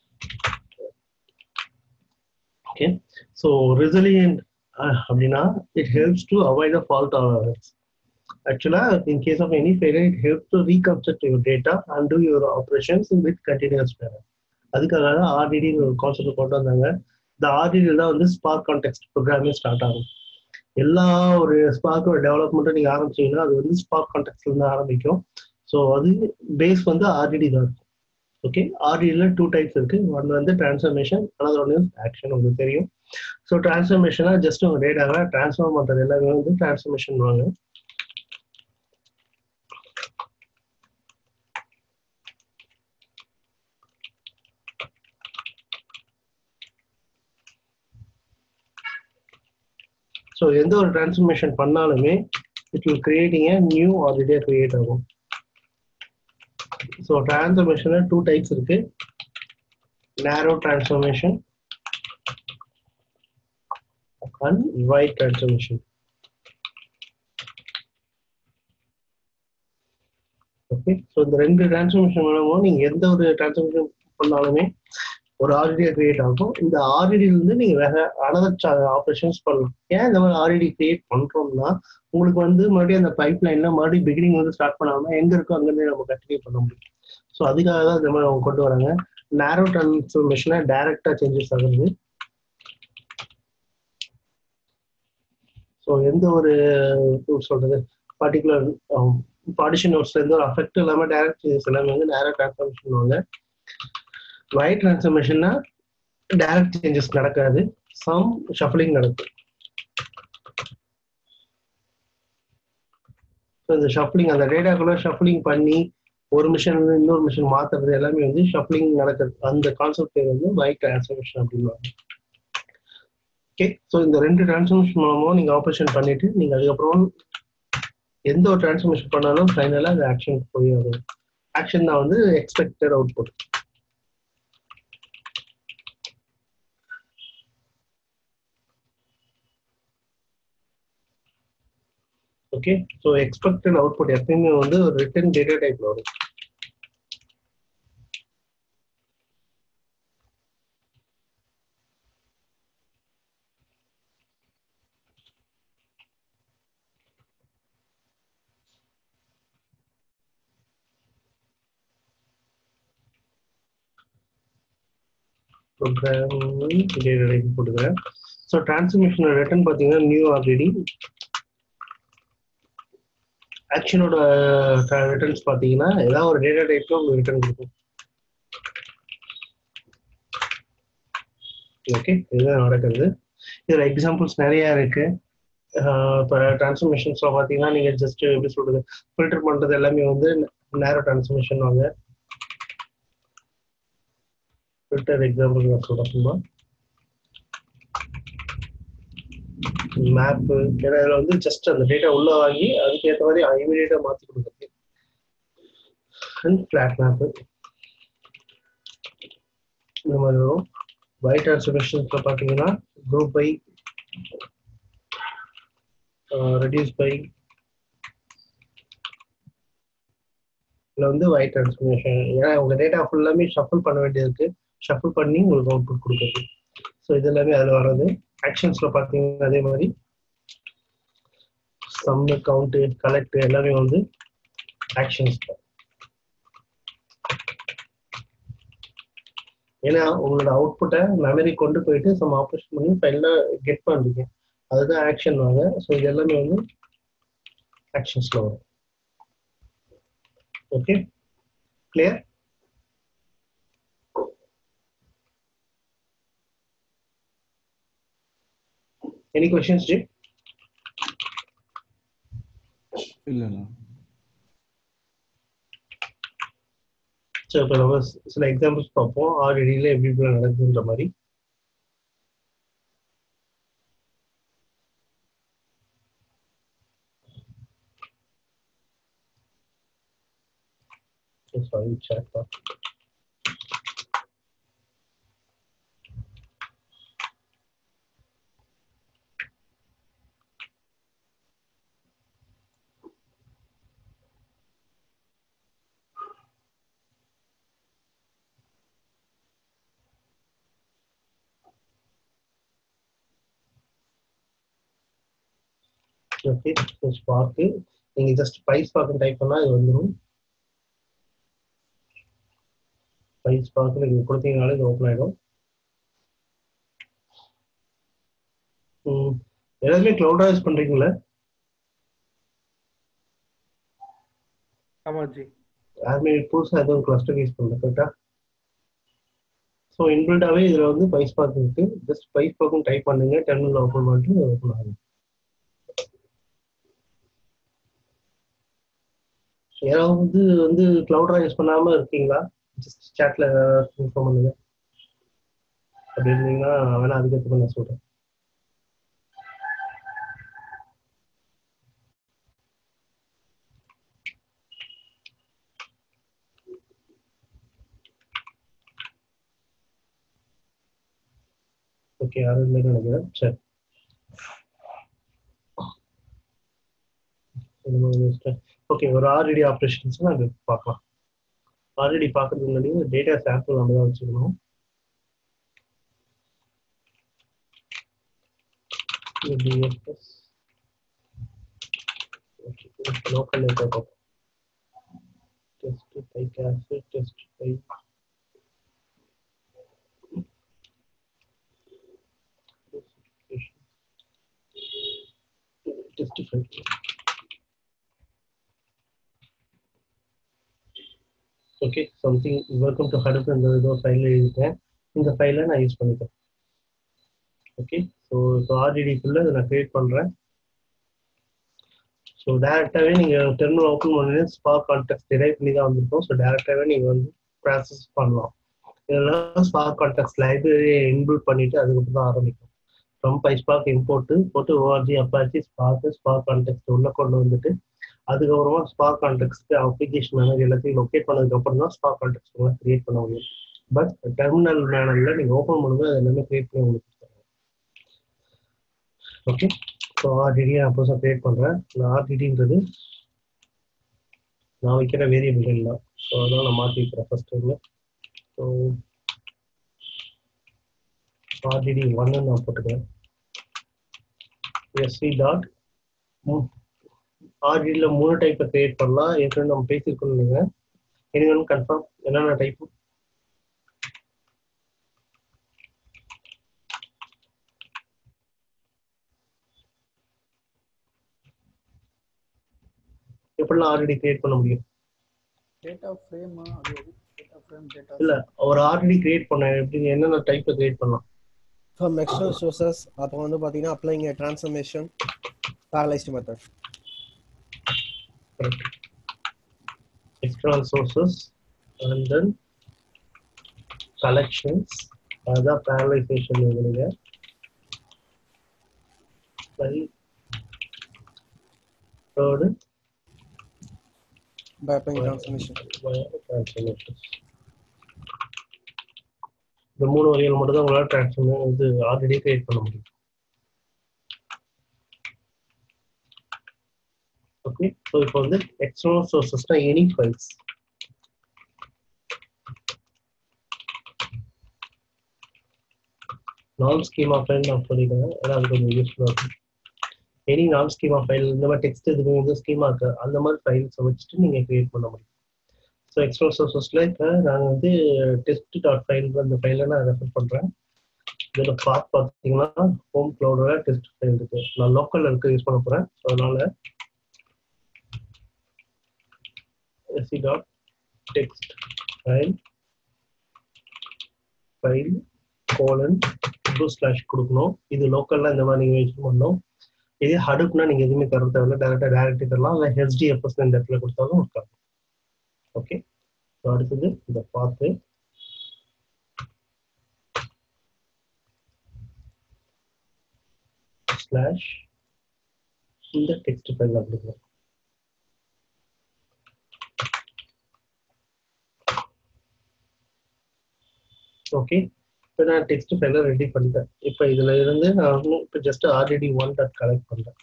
ஓகே ஸோ ரெசலியன்ட் அப்படின்னா it helps to avoid the fault tolerance actually in case of any failure it help to reconstruct your data and do your operations with continuous manner அதுக்காக தான் ஆர்டிடி ஒரு concept கொண்டு வந்தாங்க இந்த RTT தான் வந்து spark contact ப்ரோக்ராமே start ஆகும் எல்லா ஒரு ஸ்பார்க்கோட டெவலப்மெண்ட்டும் நீங்க ஆரம்பிச்சீங்கன்னா அது வந்து ஸ்பார்க் கான்டெக்ட்ல இருந்து ஆரம்பிக்கும் ஸோ அது பேஸ் வந்து ஆர்டிடி தான் இருக்கும் ஓகே ஆர்டிடியில் டூ டைப்ஸ் இருக்கு ஒன் வந்து transformation another one is action உங்களுக்கு தெரியும் ஸோ டிரான்ஸ்ஃபர்மேஷனா ஜஸ்ட் உங்க டேட்டாவை டிரான்ஸ்ஃபார்ம் பண்றது எல்லாமே வந்து டிரான்ஸ்ஃபர்மேஷன் வாங்க ஸோ எந்த ஒரு டிரான்ஸ்ஃபர்மேஷன் பண்ணாலுமே it will creating a new ஆல்ரெடியாக கிரியேட் ஆகும் ஸோ டிரான்ஸ்ஃபர்மேஷனில் டூ டைப்ஸ் இருக்கு narrow transformation and wide transformation okay so இந்த ரெண்டு டிரான்ஸ்ஃபர்மேஷன் மூலமும் நீங்க எந்த ஒரு டிரான்ஸ்ஃபர்மேஷன் பண்ணாலுமே ஒரு ஆர்டிடியா கிரியேட் ஆகும் இந்த ஆர்டிடில இருந்து நீங்க வேற அனதர் ஆப்ரேஷன்ஸ் பண்ணலாம் ஏன் இந்த மாதிரி ஆர்டிடி கிரியேட் பண்றோம்னா உங்களுக்கு வந்து மறுபடியும் அந்த பைப் லைன்ல மறுபடியும் பிகினிங் வந்து ஸ்டார்ட் பண்ணாம எங்க இருக்கோ அங்கிருந்து நம்ம கண்டினியூ பண்ண முடியும் ஸோ அதுக்காக தான் இந்த மாதிரி அவங்க கொண்டு வராங்க நேரோ டிரான்ஸ்ஃபர்மேஷனை டைரக்டா சேஞ்சஸ் ஆகுது ஸோ எந்த ஒரு சொல்றது பர்டிகுலர் பார்ட்டிஷன் நோட்ஸ்ல இருந்து ஒரு அஃபெக்ட் இல்லாம டைரக்ட் சேஞ்சஸ் எல்லாமே வந்து நேரோ டிரான்ஸ்ஃபர்மேஷன் வாங்க வைட் டிரான்ஸ்ஃபர்மேஷன்னா டைரக்ட் சேஞ்சஸ் நடக்காது சம் ஷஃப்லிங் நடக்கும் இந்த ஷஃப்லிங் அந்த டேட்டாக்குள்ள ஷஃப்லிங் பண்ணி ஒரு மிஷின் வந்து இன்னொரு மிஷின் மாத்துறது எல்லாமே வந்து ஷஃப்லிங் நடக்குது அந்த கான்செப்ட் பேர் வந்து வைட் டிரான்ஸ்ஃபர்மேஷன் அப்படின்வாங்க ஓகே ஸோ இந்த ரெண்டு டிரான்ஸ்ஃபர்மேஷன் மூலமும் நீங்க ஆப்ரேஷன் பண்ணிட்டு நீங்க அதுக்கப்புறம் எந்த ஒரு டிரான்ஸ்ஃபர்மேஷன் பண்ணாலும் ஃபைனலாக அது ஆக்ஷன் போய் ஆகும் ஆக்ஷன் தான் வந்து expected output okay so expected output எப்பயுமே வந்து ஒரு ரிட்டன் டேட்டா டைப்ல வரும் ப்ரோக்ராம் டேட்டா டைப் போட்டுக்கிறேன் ஸோ டிரான்ஸ்மிஷன் ரிட்டன் பார்த்தீங்கன்னா நியூ ஆல்ரெடி ஆக்ஷனோட ரிட்டர்ன்ஸ் பார்த்தீங்கன்னா ஏதாவது ஒரு டேட்டா டைப்ல உங்களுக்கு ரிட்டர்ன் கொடுக்கும் ஓகே இதுதான் நடக்கிறது இதில் எக்ஸாம்பிள்ஸ் நிறைய இருக்கு இப்போ டிரான்ஸ்ஃபர்மேஷன்ஸ்ல பார்த்தீங்கன்னா நீங்க ஜஸ்ட் எப்படி சொல்றது ஃபில்டர் பண்றது எல்லாமே வந்து நேரோ டிரான்ஸ்ஃபர்மேஷன் வாங்க ஃபில்டர் எக்ஸாம்பிள் நான் சொல்றேன் மேப்பு ஏன்னா இதில் வந்து ஜஸ்ட் அந்த டேட்டா உள்ள வாங்கி அதுக்கு ஏற்ற மாதிரி இமீடியட்டா மாத்தி கொடுக்குறது அண்ட் ஃபிளாட் மேப்பு இந்த மாதிரி வரும் பை டிரான்ஸ்ஃபர்மேஷன்ஸ்ல பார்த்தீங்கன்னா குரூப் பை ரெடியூஸ் பை இதில் வந்து ஒயிட் டிரான்ஸ்ஃபர்மேஷன் ஏன்னா உங்க டேட்டா ஃபுல்லாமே ஷஃபிள் பண்ண வேண்டியது ஷஃபிள் பண்ணி உங்களுக்கு அவுட்புட் கொடுக்குறது ஸோ இது எல்லாமே அதில் வர்றது ஆக்ஷன்ஸ்ல பார்த்தீங்கன்னா அதே மாதிரி சம்மு கவுண்ட் கலெக்ட் எல்லாமே வந்து ஆக்ஷன்ஸ் ஏன்னா உங்களோட அவுட்புட்டை மெமரி கொண்டு போயிட்டு சம் ஆப்ரேஷன் பண்ணி ஃபைல்ல கெட் பண்றீங்க அதுதான் ஆக்ஷன் வாங்க ஸோ இது எல்லாமே வந்து ஆக்ஷன்ஸ்ல வரும் okay clear any questions ji இல்லைண்ணா ஸோ இப்போ நம்ம சி- சில எக்ஸாம்பிள்ஸ் பார்ப்போம் ஆர்டிடியில் எப்படி எப்படி நடக்குதுன்ற மாதிரி சாரி chat தான் ஓகே ஸோ ஸ்பார்க்கு நீங்கள் ஜஸ்ட் பைஸ் ஸ்பார்க்கு டைப் பண்ணால் இது வந்துடும் பைஸ் ஸ்பார்க்கு நீங்கள் கொடுத்தீங்கனாலே இது ஓப்பன் ஆகிடும் எல்லாருமே க்ளவுடாக யூஸ் பண்ணுறீங்களா ஆமா ஜி யாருமே புதுசாக எதுவும் கிளஸ்டர் யூஸ் பண்ணல கரெக்டாக ஸோ இன்பில்டாகவே இதில் வந்து பைஸ் பார்க் இருக்கு ஜஸ்ட் பைஸ் பார்க்கும் டைப் பண்ணுங்க டெர்மினல் ஓப்பன் பண்ணிட்டு ஓப்பன் ஆகும் யாராவது வந்து வந்து கிளவுடா யூஸ் பண்ணாம இருக்கீங்களா ஜஸ்ட் சாட்ல இன்ஃபார்ம் பண்ணுங்க அப்படி இருந்தீங்கன்னா வேணா அதுக்கப்புறம் நான் சொல்றேன் ஓகே யாரும் இல்லைன்னு நினைக்கிறேன் சரி ஓகே ஒரு ஆர்டிடி ஆப்ரேஷன்ஸ் நாங்கள் பார்க்கலாம் ஆல்ரெடி பார்க்கறதுக்கு முன்னாடி டேட்டா சாம்பிள் நம்ம தான் வச்சுக்கணும் டிஎஃப்எஸ் ஓகே லோக்கல் டேட்டா பார்ப்போம் test by case test by test by okay something welcome to Hadoop இந்த ஏதோ ஃபைல் எழுதிட்டேன் இந்த ஃபைலை நான் யூஸ் பண்ணிக்கிறேன் ஓகே ஸோ இப்போ ஆர்டிடிக்குள்ளே இதை நான் கிரியேட் பண்ணுறேன் ஸோ டேரெக்டாகவே நீங்கள் டெர்மினல் ஓப்பன் பண்ணி ஸ்பார்க் கான்டாக்ட் டிரைவ் பண்ணி தான் வந்திருக்கோம் ஸோ டேரெக்டாகவே நீங்கள் வந்து ப்ராசஸ் பண்ணலாம் இதெல்லாம் ஸ்பார்க் கான்டாக்ட் லைப்ரரியை இன்பில்ட் பண்ணிட்டு அதுக்கப்புறம் தான் ஆரம்பிக்கும் ஃப்ரம் பை ஸ்பார்க் இம்போர்ட்டு போட்டு ORG Apache Spark Spark context உள்ள கொண்டு வந்துட்டு அதுக்கப்புறமா ஸ்பார்க் கான்டெக்ட்ஸ்க்கு அப்ளிகேஷன் மேனேஜ் எல்லாத்தையும் லொக்கேட் பண்ணதுக்கு அப்புறம் தான் ஸ்பார்க் கான்டெக்ட்ஸ் உங்களால் கிரியேட் பண்ண முடியும் பட் டெர்மினல் மேனரில் நீங்கள் ஓப்பன் பண்ணும்போது அது எல்லாமே கிரியேட் பண்ணி உங்களுக்கு கொடுத்துருவாங்க ஓகே ஸோ ஆர்டிடியை நான் புதுசாக கிரியேட் பண்ணுறேன் இந்த ஆர்டிடின்றது நான் வைக்கிற வேரியபிள் இல்லை ஸோ அதெல்லாம் நான் மாற்றி வைக்கிறேன் ஃபர்ஸ்ட் டைமில் ஸோ ஆர்டிடி ஒன்னு நான் போட்டுக்கிறேன் எஸ்வி டாட் ஆர்டிடியில் மூணு டைப்பை கிரியேட் பண்ணலாம் ஏற்கனவே நம்ம பேசியிருக்கோம் நீங்கள் எனி கன்ஃபார்ம் என்னென்ன டைப் எப்படிலாம் ஆர்டிடி கிரியேட் பண்ண முடியும் டேட்டா ஃப்ரேமா அது டேட்டா ஃப்ரேம் டேட்டா இல்ல ஒரு ஆர்டிடி கிரியேட் பண்ண எப்படி என்னென்ன டைப்ல கிரியேட் பண்ணலாம் ஃப்ரம் எக்ஸ்டர்னல் சோர்சஸ் அப்போ வந்து பார்த்தீங்கன்னா applying transformation parallelized method external sources and then collections அதுதான் parallelization உங்களுக்கு சரி third by applying transformation transformations இந்த மூணு வகைகள் மட்டும் தான் உங்களால் டிரான்ஸ்ஃபர்மே இது ஆல்ரெடி கிரியேட் பண்ண முடியும் ஓகே ஸோ இப்போ வந்து எக்ஸ்டர்னல் சோர்சஸ்னா எனி ஃபைல்ஸ் நான் ஸ்கீமா ஃபைல் நான் சொல்லிக்கிறேன் ஏன்னா அது கொஞ்சம் யூஸ்ஃபுல்லாக இருக்கும் எனி நான் ஸ்கீமா ஃபைல் இந்த மாதிரி டெக்ஸ்ட் இதுக்கு வந்து ஸ்கீமா இருக்கு அந்த மாதிரி ஃபைல்ஸை வச்சுட்டு நீங்கள் கிரியேட் பண்ண முடியும் ஸோ எக்ஸ்டர்னல் சோர்சஸில் இப்போ நான் வந்து டெஸ்ட் டாட் ஃபைல் அந்த ஃபைலை நான் ரெஃபர் பண்ணுறேன் இதில் பார்த்து பார்த்தீங்கன்னா ஹோம் க்ளவுடோட டெஸ்ட் ஃபைல் இருக்கு நான் லோக்கலில் இருக்க யூஸ் பண்ண போகிறேன் ஸோ அதனால se dot text file file colon two slash கொடுக்கணும் இது லோக்கல்ல இந்த மாதிரி நீங்க யூஸ் பண்ணணும் இதே ஹடுப்னா நீங்க எதுவுமே தர தேவையில்ல டேரக்டா டேரக்டே தரலாம் இல்லை ஹெச்டிஎஃப்எஸ் இந்த இடத்துல கொடுத்தாலும் ஒர்க் ஆகும் ஓகே ஸோ அடுத்தது இந்த பார்த்து ஸ்லாஷ் இந்த டெக்ஸ்ட் ஃபைல் கொடுக்கணும் ஓகே இப்போ நான் டெக்ஸ்ட் ஃபைலை ரெடி பண்ணிட்டேன் இப்போ இதுல இருந்து நான் இன்னும் இப்போ just RDD one dot collect பண்றேன்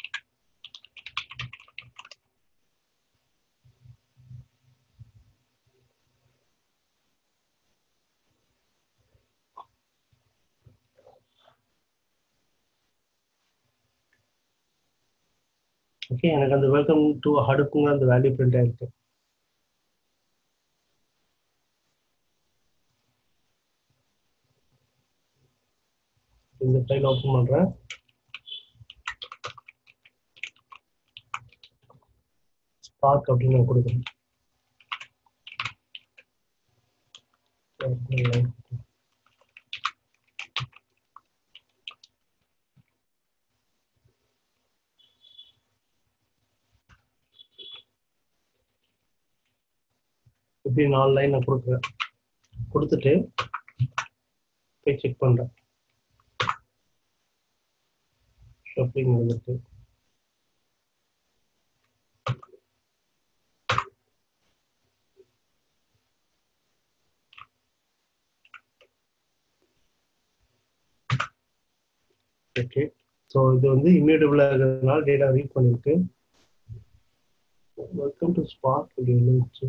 ஓகே எனக்கு அந்த வெல்கம் டு ஹடுக்குங்க அந்த வேல்யூ பிரிண்ட் ஆயிருக்கு இந்த ஃபைல் ஓப்பன் பண்றேன் ஸ்பார்க் அப்படின்னு நான் கொடுக்குறேன் இப்படி நாலு லைன் நான் கொடுக்குறேன் கொடுத்துட்டு போய் செக் பண்றேன் ஷாப்பிங் வந்துட்டு ஓகே ஸோ இது வந்து இம்யூட்டபிளாக இருக்கிறதுனால டேட்டா ரீட் பண்ணிருக்கு வெல்கம் டு ஸ்பார்க் அப்படின்னு இருந்துச்சு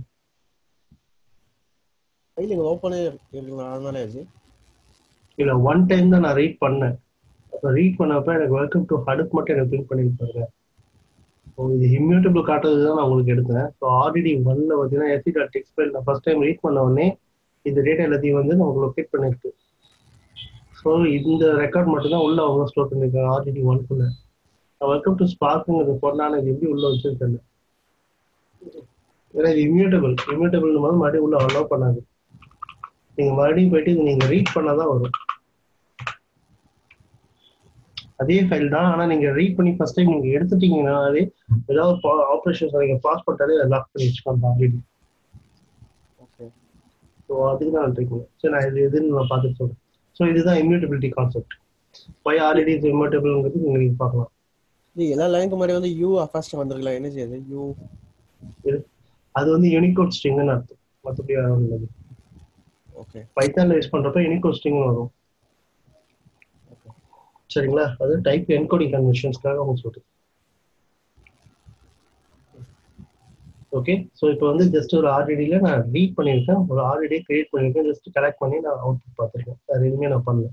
ஃபைல் இங்கே ஓப்பனே இருக்குங்களா அதனால ஆச்சு இல்ல ஒன் டைம் தான் நான் ரீட் பண்ணேன் அப்போ ரீட் பண்ணப்ப எனக்கு வெல்கம் டு ஹடுப் மட்டும் எனக்கு பிரிண்ட் பண்ணியிருப்பாங்க ஸோ இது இம்யூட்டபிள் காட்டுறது தான் நான் உங்களுக்கு எடுத்தேன் ஸோ ஆல்ரெடி ஒன்ல பார்த்தீங்கன்னா எஸ்சி டாட் டெக்ஸ்ட் நான் ஃபர்ஸ்ட் டைம் ரீட் பண்ண உடனே இந்த டேட்டா எல்லாத்தையும் வந்து நமக்கு லொக்கேட் பண்ணிருக்கு ஸோ இந்த ரெக்கார்ட் மட்டும் தான் உள்ள அவங்க ஸ்டோர் பண்ணிருக்காங்க ஆல்ரெடி ஒன்குள்ள வெல்கம் டு ஸ்பார்க்குங்கிறது பொண்ணான இது எப்படி உள்ள வச்சுன்னு தெரியல ஏன்னா இது இம்யூட்டபிள் இம்யூட்டபிள் போது மறுபடியும் உள்ள அலோவ் பண்ணாது நீங்க மறுபடியும் போயிட்டு இது நீங்க ரீட் பண்ணாதான் வரும் அதே ஃபைல் தான் ஆனா நீங்க ரீட் பண்ணி ஃபர்ஸ்ட் டைம் நீங்க எடுத்துட்டீங்கன்னாலே ஏதாவது ஆப்ரேஷன்ஸ் நீங்க பாஸ் பண்ணிட்டாலே லாக் பண்ணி வச்சுக்கோங்க ஆல்ரெடி ஓகே ஸோ அதுக்கு தான் நான் ட்ரை பண்ணேன் சரி நான் இது எதுன்னு நான் பார்த்துட்டு சொல்றேன் ஸோ இதுதான் இம்யூட்டபிலிட்டி கான்செப்ட் ஒய் ஆல்ரெடி இது இம்யூட்டபிள்ங்கிறது நீங்க பார்க்கலாம் இது எல்லா லைனுக்கு முன்னாடி வந்து யூ ஃபர்ஸ்ட் வந்திருக்கலாம் என்ன செய்யுது யூ இது அது வந்து யூனிகோட் ஸ்ட்ரிங்னு அர்த்தம் மற்றபடி உள்ளது ஓகே பைத்தான்ல யூஸ் பண்றப்ப யூனிகோட் ஸ்ட்ரிங் வரும் சரிங்களா அது டைப் என்கோடிங் கன்வென்ஷன்ஸ்க்காக அவங்க சொல்றது ஓகே ஸோ இப்போ வந்து ஜஸ்ட் ஒரு ஆர்டிடியில் நான் ரீட் பண்ணியிருக்கேன் ஒரு ஆர்டிடி கிரியேட் பண்ணியிருக்கேன் ஜஸ்ட் கலெக்ட் பண்ணி நான் அவுட்புட் பார்த்துருக்கேன் வேறு எதுவுமே நான் பண்ணல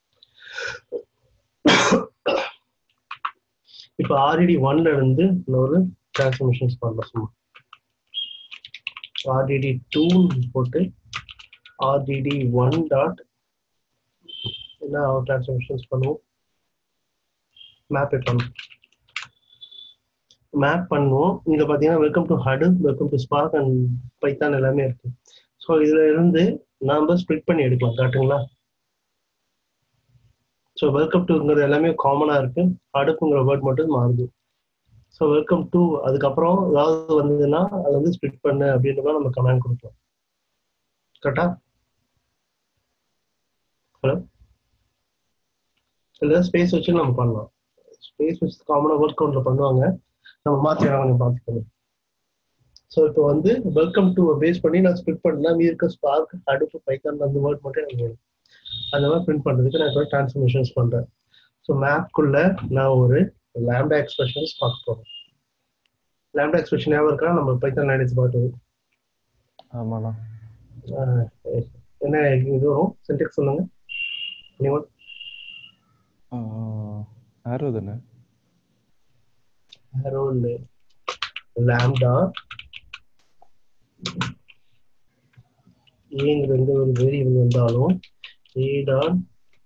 இப்போ ஆர்டிடி ஒன்ல இருந்து இன்னொரு டிரான்ஸ்ஃபர்மேஷன்ஸ் பண்ணலாம் சும்மா ஆர்டிடி டூ போட்டு ஆர்டிடி ஒன் டாட் என்ன டிரான்ஸ்ஃபர்மேஷன்ஸ் பண்ணுவோம் மேப் பண்ணுவோம் மேப் பண்ணுவோம் இங்க பாத்தீங்கன்னா welcome to Hadoop welcome to Spark and Python எல்லாமே இருக்கு ஸோ இதுல இருந்து நாம ஸ்ப்ளிட் பண்ணி எடுக்கலாம் காட்டுங்களா ஸோ வெல்கம் டுங்கிறது எல்லாமே காமனா இருக்கு அடுப்புங்கிற வேர்ட் மட்டும் மாறுது ஸோ வெல்கம் டு அதுக்கப்புறம் ஏதாவது வந்ததுன்னா அதை வந்து ஸ்ப்ளிட் பண்ணு அப்படின்ற மாதிரி நம்ம கமெண்ட் கொடுக்கலாம் கரெக்டா ஹலோ இல்லை ஸ்பேஸ் வச்சு நம்ம பண்ணலாம் ஸ்பேஸ் வச்சு காமனாக ஒர்க் கவுண்டில் பண்ணுவாங்க நம்ம மாற்றி கொஞ்சம் பார்த்துக்கணும் ஸோ இப்போ வந்து வெல்கம் டு பேஸ் பண்ணி நான் ஸ்பிட் பண்ணலாம் மீதி இருக்க ஸ்பார்க் அடுப்பு பைத்தான் அந்த வேர்ட் மட்டும் எனக்கு வேணும் அந்த மாதிரி பிரிண்ட் பண்ணுறதுக்கு நான் இப்போ டிரான்ஸ்ஃபர்மேஷன்ஸ் பண்ணுறேன் ஸோ மேப்குள்ள நான் ஒரு லேம்டா எக்ஸ்பிரஷன்ஸ் பார்க்க போகிறேன் லேம்டா எக்ஸ்பிரஷன் ஞாபகம் இருக்கா நம்ம பைத்தான் லேண்டேஜ் பார்த்தது ஆமாண்ணா ஆஹ் என்ன இது வரும் சின்டெக்ஸ் சொல்லுங்க anyone? ஆரோ தானே Harold lambda ஏங்கிறது எந்த ஒரு வேரியபிள் வந்தாலும் ஏ டாட்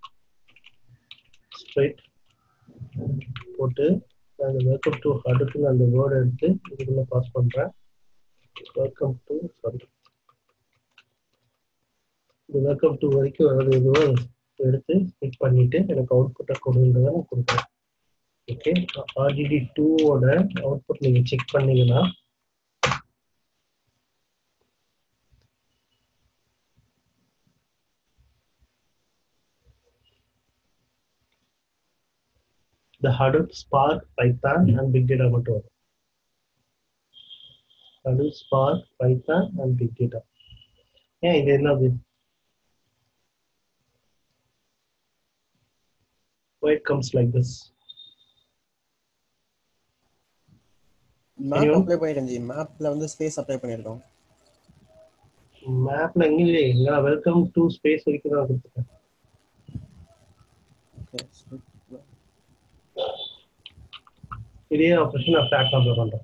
ஸ்ட்ரைட் போட்டு அந்த வெல்கம் டு அடுக்குன்னு அந்த வேர்டு எடுத்து இதுக்குள்ள பாஸ் பண்றேன் வெல்கம் டு சாரி இந்த வெல்கம் டு வரைக்கும் வர்றது எதுவோ எடுத்து ஸ்பிட் பண்ணிட்டு எனக்கு அவுட்புட்டை கொடுன்றதை நான் கொடுக்குறேன் ஓகே ஆர்டிடி டூவோட அவுட்புட் நீங்க செக் பண்ணீங்கன்னா the Hadoop, Spark, Python, and Big Data மட்டும் வரும் Hadoop, Spark, Python, and Big Data. ஏன் இது என்னது Why it comes like this? Map Anyone? Apply பண்ணிருக்கேன் ஜி மேப்ல வந்து ஸ்பேஸ் அப்ளை பண்ணிருக்கோம் மேப்ல எங்க இல்லையே எங்க வெல்கம் டு ஸ்பேஸ் வரைக்கும் தான் கொடுத்துருக்கேன் இதே ஆப்ரேஷன் நான் ஃபேக்ட் அப்ளை பண்றேன்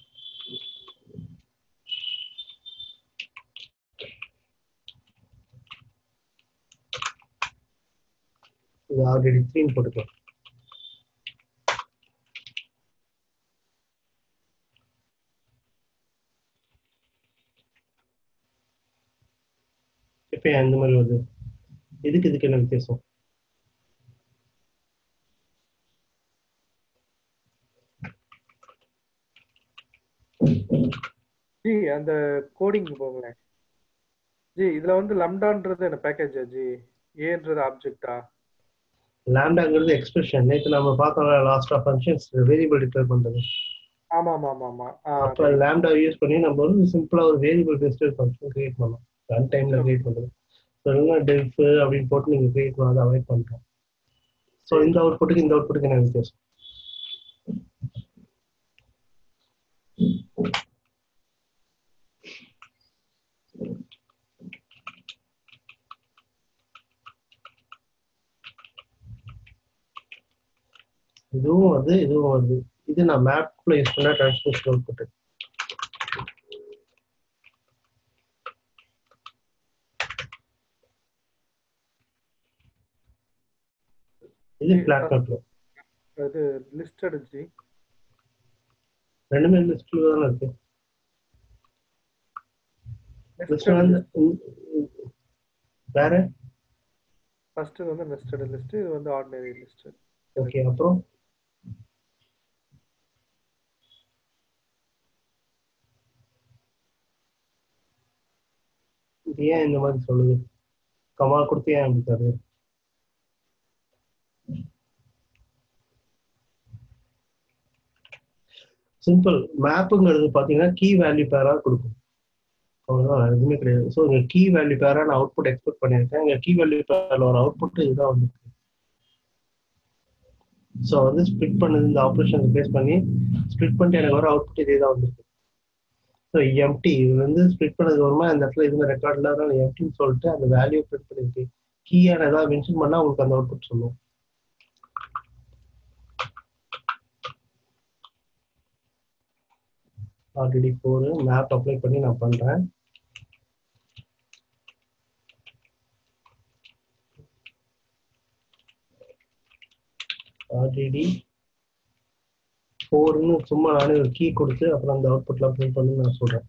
இது ஆல்ரெடி த்ரீன்னு போட்டுக்கலாம் இப்ப ஏன் இந்த மாதிரி வருது இதுக்கு இதுக்கு என்ன வித்தியாசம் ஜி அந்த கோடிங் போங்களேன் ஜி இதுல வந்து லம்டான்றது என்ன பேக்கேஜா ஜி ஏன்றது ஆப்ஜெக்டா லாம்டாங்கிறது எக்ஸ்பிரஷன் நேற்று நம்ம பார்த்தோம் லாஸ்ட் ஃபங்க்ஷன்ஸ் வேரியபிள் டிக்ளேர் பண்றது ஆமா ஆமா ஆமா ஆமா ஆ, அப்ப லாம்டா யூஸ் பண்ணி நம்ம வந்து சிம்பிளா ஒரு வேரியபிள் பேஸ்டு ஃபங்க்ஷன் கிரியேட் பண்ணலாம் ரன் டைம்ல கிரியேட் பண்றது சொல்லுங்க டெஃப் அப்படின்னு போட்டு நீங்க கிரியேட் பண்ண அதை அவாய்ட் பண்றோம் ஸோ இந்த அவுட்புட்டுக்கு இந்த அவுட்புட்டுக்கு என்ன வித்தியாசம் இதுவும் வருது இதுவும் வருது இது நான் மேப்ல யூஸ் பண்ண டிரான்ஸ்மிஷன் அவுட்புட் இது பிளாக் மேப்ல அது லிஸ்டட் ஜி ரெண்டுமே லிஸ்ட்ல தானே இருக்கு லிஸ்ட் வந்து உம், உம், வேற ஃபர்ஸ்ட் வந்து நெஸ்டட் லிஸ்ட் இது வந்து ஆர்டினரி லிஸ்ட் ஓகே அப்புறம் இது ஏன் இந்த மாதிரி சொல்லுது கமா கொடுத்து ஏன் அப்படி தருது சிம்பிள் மேப்புங்கிறது பார்த்தீங்கன்னா கீ வேல்யூ பேரா கொடுக்கும் அவ்வளோதான் வேற எதுவுமே கிடையாது ஸோ இங்கே கீ வேல்யூ பேரா நான் அவுட்புட் எக்ஸ்பெக்ட் பண்ணியிருக்கேன் இங்கே கீ வேல்யூ பேரில் ஒரு அவுட்புட் இதுதான் வந்து ஸோ வந்து ஸ்ப்ளிட் பண்ணது இந்த ஆப்ரேஷன் பேஸ் பண்ணி ஸ்ப்ளிட் பண்ணிட்டு எனக்கு வர அவுட்புட் இதே தான் வந்திருக்கு ஸோ எம்டி இது வந்து ஸ்ப்ளிட் பண்ணதுக்கு அப்புறமா இந்த இடத்துல எதுவுமே ரெக்கார்ட் இல்லாத எம்டின்னு சொல்லிட்டு அந்த வேல்யூ ஸ்ப்ளிட் பண்ணிருக்கு கீயான ஏதாவது மென்ஷன் பண்ணால் உங்களுக்கு அந்த அவுட்புட் சொல்லும் ஆல்ரெடி ஃபோர் மேப் அப்ளை பண்ணி நான் பண்றேன் ஆல்ரெடி ஃபோர்னு சும்மா நானே ஒரு கீ கொடுத்து அப்புறம் அந்த அவுட்புட்லாம் பிரிண்ட் பண்ணி நான் சொல்றேன்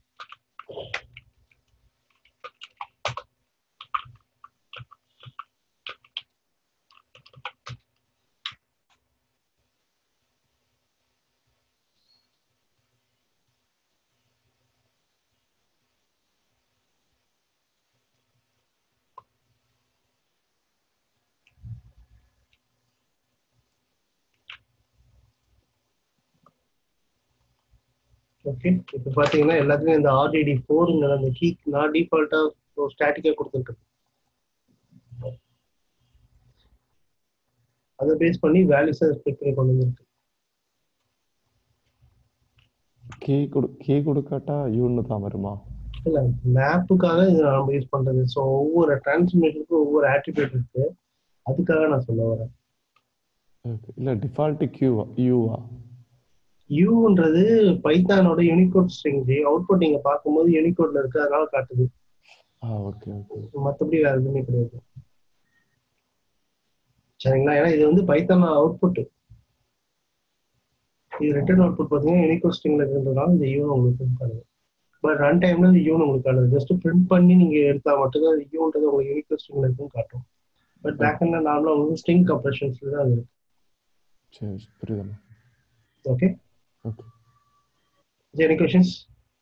ஓகே இப்போ பார்த்தீங்கன்னா எல்லாத்துக்கும் இந்த ஆர்டிடி ஃபோருங்கிற அந்த கீ நான் டிஃபால்ட்டாக ஸ்டாட்டிக்காக கொடுத்துருக்கேன் அதை பேஸ் பண்ணி வேல்யூஸை ஸ்பெக் பண்ணி கொண்டு வந்துருக்கு கீ கொடு கீ கொடுக்காட்டா யூன்னு தான் வருமா இல்லை மேப்புக்காக இது நம்ம யூஸ் பண்ணுறது ஸோ ஒவ்வொரு டிரான்ஸ்மிஷனுக்கும் ஒவ்வொரு ஆட்ரிபியூட் இருக்கு அதுக்காக நான் சொல்ல வரேன் Okay. இல்ல டிஃபால்ட் கியூவா யூவா யூன்றது பைத்தானோட யூனிகோட் ஸ்ட்ரிங் அவுட்புட் நீங்க பார்க்கும்போது யூனிகோட்ல இருக்கு அதனால காட்டுது ஆ ஓகே ஓகே மற்றபடி வேற எதுவுமே கிடையாது சரிங்களா ஏன்னா இது வந்து பைத்தான் அவுட்புட் இது ரிட்டர்ன் அவுட்புட் பார்த்தீங்கன்னா யூனிகோட் ஸ்ட்ரிங்ல இருக்கிறதுனால இந்த யூன் உங்களுக்கு print பண்ணுது பட் ரன் டைம்ல இந்த யூன் உங்களுக்கு காட்டுது ஜஸ்ட் பிரிண்ட் பண்ணி நீங்க எடுத்தா மட்டும்தான் யூன்றது உங்களுக்கு யூனிகோட் ஸ்ட்ரிங்ல இருக்குன்னு காட்டும் பட் பேக் எண்ட்ல நார்மலா உங்களுக்கு ஸ்ட்ரிங் கம்ப்ரஷன்ஸ்ல தான் அது இருக்கு சரி புரியுதுண்ணா ஓகே ஓகே எனி கொஷின்ஸ்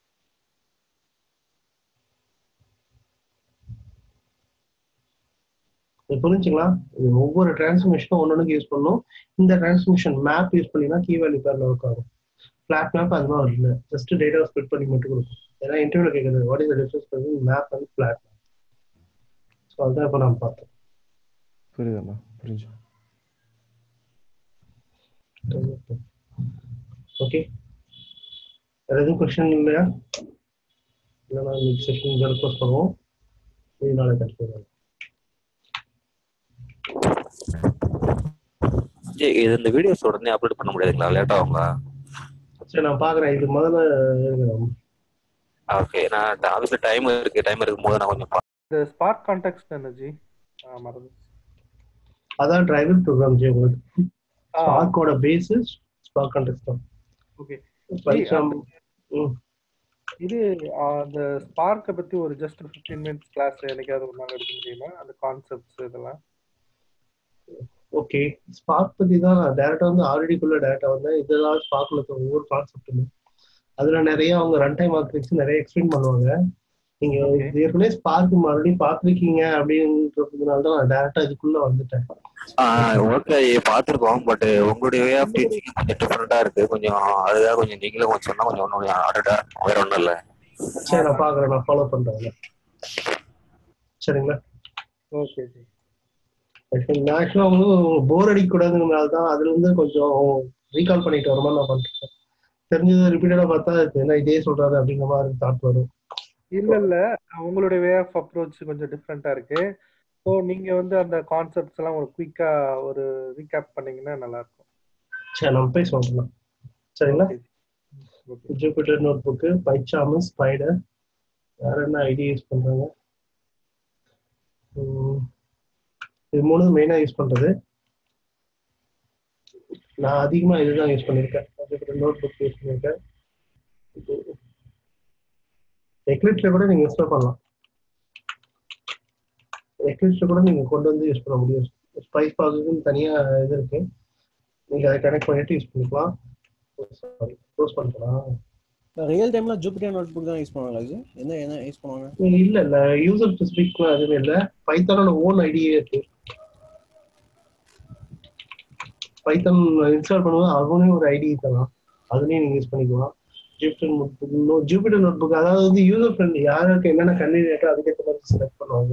புரிஞ்சுங்களா இது ஒவ்வொரு டிரான்ஸ்மிஷனும் ஒன்னொன்னுக்கு யூஸ் பண்ணணும் இந்த டிரான்ஸ்மிஷன் மேப் யூஸ் பண்ணினா கீ வேல்யூ பேர்ல ஒர்க் ஆகும் ஃபிளாட் மேப் அது மாதிரி இல்லை ஜஸ்ட் டேட்டா ஸ்ப்ளிட் பண்ணி மட்டும் கொடுக்கும் ஏன்னா இன்டர்வியூல கேட்குறது what is the difference between map and flat map so அதுதான் இப்போ நான் பார்த்தேன் புரியுதுண்ணா புரிஞ்சு ஓகே வேற எதுவும் கொஸ்டின் இல்லையா இல்லைனா இன்னைக்கு செஷன் இதை ரிக்வஸ்ட் பண்ணுவோம் இது நாளை கற்றுக்கலாம் ஜி இது இந்த வீடியோஸ் உடனே அப்லோட் பண்ண முடியாதுங்களா லேட் ஆகுங்களா சரி நான் பார்க்குறேன் இது முதல்ல இருங்க. ஓகே நான் அதுக்கு டைம் இருக்கு டைம் இருக்கும் போது நான் கொஞ்சம் பா- இந்த ஸ்பார்க் கான்டெக்ட் எனர்ஜி ஆ மறந்து அதான் டிரைவர் ப்ரோக்ராம் ஜி உங்களுக்கு ஆ. ஸ்பார்க்கோட பேசிஸ் ஸ்பார்க் கான்டெக்ட் தான் ஓகே பைசாம் ம் இது ஆ, அந்த ஸ்பார்க்கை பத்தி ஒரு ஜஸ்ட் ஃபிஃப்டீன் மினிட்ஸ் கிளாஸ் என்னைக்காவது ஒரு நாள் எடுக்க முடியுமா அந்த கான்செப்ட்ஸ் இதெல்லாம் ஓகே ஸ்பார்க் பத்தி தான் நான் டேரக்டா வந்து ஆல்ரெடிக்குள்ள டேரக்டா வந்தேன் இதெல்லாம் ஸ்பார்க்ல இருக்க ஒவ்வொரு கான்செப்ட்டுமே அதுல நிறைய அவங்க ரன் டைம் ஆர்கிடெக்ட்ஸ் நிறைய எக்ஸ்பிளைன் பண்ணுவாங்க நீங்க இது ஏற்கனவே ஸ்பார்க் மறுபடியும் பார்த்துருக்கீங்க அப்படின்றதுனால தான் நான் டேரக்டா இதுக்குள்ள வந்துட்டேன் ஓகே பார்த்துருக்கோம் பட் உங்களுடைய வே ஆஃப் டீச்சிங் கொஞ்சம் டிஃப்ரெண்டா இருக்கு கொஞ்சம் அதுதான் கொஞ்சம் நீங்களும் கொஞ்சம் சொன்னா கொஞ்சம் ஒன்றும் ஆடடா வேற ஒன்றும் இல்லை சரி நான் பாக்குறேன் நான் ஃபாலோ பண்றேன் சரிங்களா ஓகே ஜி ஆக்சுவலா வந்து போர் அடிக்க கூடாதுங்கிறனால தான் அதுல இருந்து கொஞ்சம் ரீகால் பண்ணிட்டு வர மாதிரி நான் பண்றேன் தெரிஞ்சது ரிப்பீட்டடா பார்த்தா இது என்ன இதே சொல்றாரு அப்படிங்கிற மாதிரி தாட் வரும் இல்ல இல்ல உங்களுடைய வே ஆஃப் அப்ரோச் கொஞ்சம் டிஃப்ரெண்டா இருக்கு ஸோ நீங்க வந்து அந்த கான்செப்ட்ஸ் எல்லாம் ஒரு குயிக்கா ஒரு ரீகேப் பண்ணீங்கன்னா நல்லா இருக்கும் சரி நம்ம போய் சொல்லலாம் சரிங்களா Jupyter notebook PyCharm Spyder வேற என்ன ஐடி யூஸ் பண்றாங்க உம், இது மூணு மெயினா யூஸ் பண்றது நான் அதிகமா இதுதான் யூஸ் பண்ணிருக்கேன் ஜூபிட்டர் நோட் புக் யூஸ் பண்ணிருக்கேன் எக்லிப்ஸ்ல கூட நீங்க இன்ஸ்டால் பண்ணலாம் எக்லிப்ஸ்ல கூட நீங்க கொண்டு வந்து யூஸ் பண்ண முடியும் ஸ்பைஸ் பாக்குன்னு தனியா இது இருக்கு நீங்க அதை கனெக்ட் பண்ணிட்டு யூஸ் பண்ணிக்கலாம் சாரி க்ளோஸ் பண்ணிக்கலாம் ரியல் டைம்ல ஜூபிட்டர் நோட் புக் தான் யூஸ் பண்ணுவாங்களா இது என்ன என்ன யூஸ் பண்ணுவாங்க இல்ல இல்ல யூசர் ஸ்பெசிபிக் எதுவும் இல்ல பைத்தானோட ஓன் ஐடியே இருக்கு பைத்தன் இன்ஸ்டால் பண்ணும்போது அவனே ஒரு ஐடி தரலாம் அதுலயும் நீங்க யூஸ் பண்ணிக்கலாம் Jupyter notebook Jupyter notebook அதாவது வந்து யூசர் ஃப்ரெண்ட்லி யாருக்கு என்னென்ன கன்வீனியன்ட்டோ அதுக்கேற்ற மாதிரி செலக்ட் பண்ணுவாங்க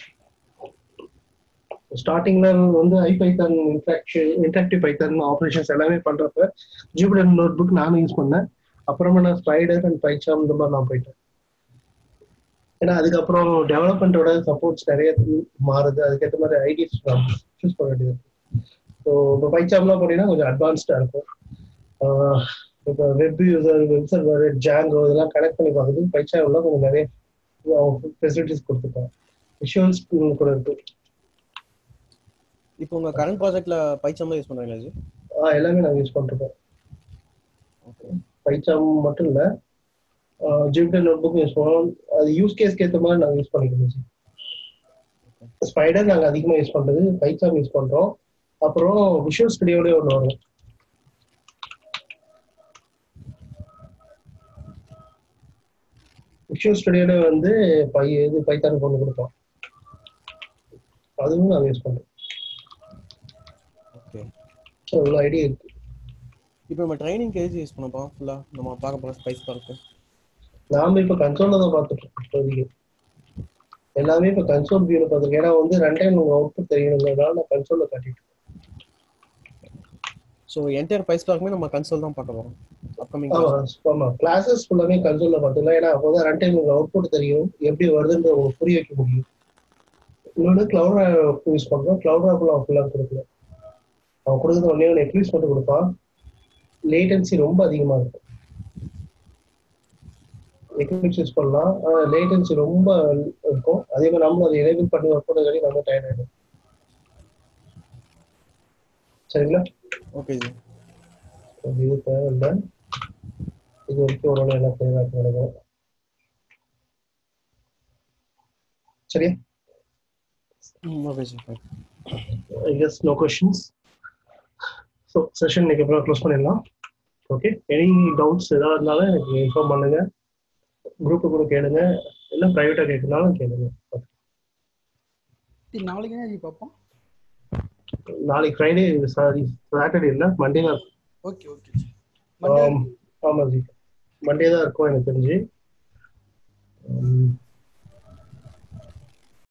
ஸ்டார்டிங்ல வந்து IPython interaction interactive Python operations எல்லாமே பண்றப்ப ஜூபிட்டர் நோட் புக் நானும் யூஸ் பண்ணேன் அப்புறமா நான் ஸ்பைடர் அண்ட் பைச்சாம் இந்த மாதிரி நான் போயிட்டேன் ஏன்னா அதுக்கப்புறம் டெவலப்மெண்ட்டோட சப்போர்ட்ஸ் நிறைய மாறுது அதுக்கேற்ற மாதிரி ஐடிஸ் சூஸ் பண்ண வேண்டியது ஸோ இப்போ பைச்சாம்லாம் போனீங்கன்னா கொஞ்சம் அட்வான்ஸ்டாக இருக்கும் ஆஹ் இப்போ web user web server Django இதெல்லாம் கனெக்ட் பண்ணி பார்க்குறது பைச்சாம்லாம் கொஞ்சம் நிறைய ஃபெசிலிட்டிஸ் கொடுத்துருக்காங்க விஷுவல்ஸ் கூட இருக்கு இப்போ உங்க கரண்ட் ப்ராஜெக்ட்ல பைச்சாம் யூஸ் பண்றீங்களா இது ஆஹ் எல்லாமே நாங்கள் யூஸ் பண்ணிருக்கோம் பைச்சாம் மட்டும் இல்லை ஜூபிட்டர் நோட் புக் யூஸ் பண்ணுவோம் அது யூஸ் கேஸ்க்கு ஏற்ற மாதிரி நாங்கள் யூஸ் பண்ணிக்கணும் ஸ்பைடர் நாங்கள் அதிகமாக யூஸ் பண்ணுறது பைச்சாம் யூஸ் பண்ணுறோம் அப்புறம் விஷுவல் ஸ்டுடியோடய ஒன்று வரும் விஷுவல் ஸ்டுடியோட வந்து பை இது பைத்தான் கொண்டு கொடுப்போம் அதுவும் நாங்கள் யூஸ் பண்ணுறோம் ஓகே ஸோ இவ்வளோ ஐடியா இருக்கு இப்போ நம்ம ட்ரைனிங் எது யூஸ் பண்ண போறோம் ஃபுல்லா நம்ம பார்க்க போறோம் ஸ்பைஸ் பார்க்கு நாம இப்ப கன்சோல்ல தான் பார்த்துட்டு இருக்கோம் இப்போதைக்கு எல்லாமே இப்ப கன்சோல் வியூல பார்த்துருக்கேன் ஏன்னா வந்து ரன் டைம் உங்க அவுட்புட் தெரியணுங்கிறதுனால நான் கன்சோல்ல காட்டிட்டு இருக்கேன். ஸோ என்டையர் ஸ்பைஸ் பார்க்குமே நம்ம கன்சோல் தான் பார்க்க போறோம் அப்கமிங் ஆமா ஆமா கிளாஸஸ் ஃபுல்லாமே கன்சோல்ல பார்த்துக்கலாம் ஏன்னா அப்போதான் ரன் டைம் உங்க அவுட்புட் தெரியும் எப்படி வருதுன்ற உங்களுக்கு புரிய வைக்க முடியும் இன்னொன்று கிளவுட் யூஸ் பண்றோம் கிளவுட் ஆப்ல ஃபுல்லாக கொடுக்கல அவன் கொடுக்குறது ஒன்னே ஒன்று எக்லிப்ஸ் மட்டும் கொடுப்பான் லேட்டன்சி ரொம்ப அதிகமா இருக்கும் எக்லிப்ஸ் யூஸ் பண்ணலாம் லேட்டன்சி ரொம்ப இருக்கும் அதே மாதிரி நம்மளும் அதை எனேபிள் பண்ணி ஒர்க் பண்ண வரைக்கும் நம்ம டயர்ட் ஆயிடும் சரிங்களா ஓகே ஜி இது தேவையில்லை இது வரைக்கும் ஒரு எல்லாம் தேவை நினைக்கிறேன் சரியா okay sir I guess no questions so session இன்னைக்கு அப்புறம் க்ளோஸ் பண்ணிடலாம் ஓகே எனி டவுட்ஸ் ஏதாவது இருந்தாலும் எனக்கு இன்ஃபார்ம் பண்ணுங்க குரூப்பு கூட கேளுங்க இல்லை ப்ரைவேட்டாக கேட்கனாலும் கேளுங்க சரி, நாளைக்கு என்ன எழுதி பார்ப்போம் நாளைக்கு ஃப்ரைடே சாரி சாட்டர்டே இல்லை மண்டே தான் இருக்கும். ஓகே ஓகே ஆம், ஆமா ஜி மண்டே தான் இருக்கும் எனக்கு தெரிஞ்சு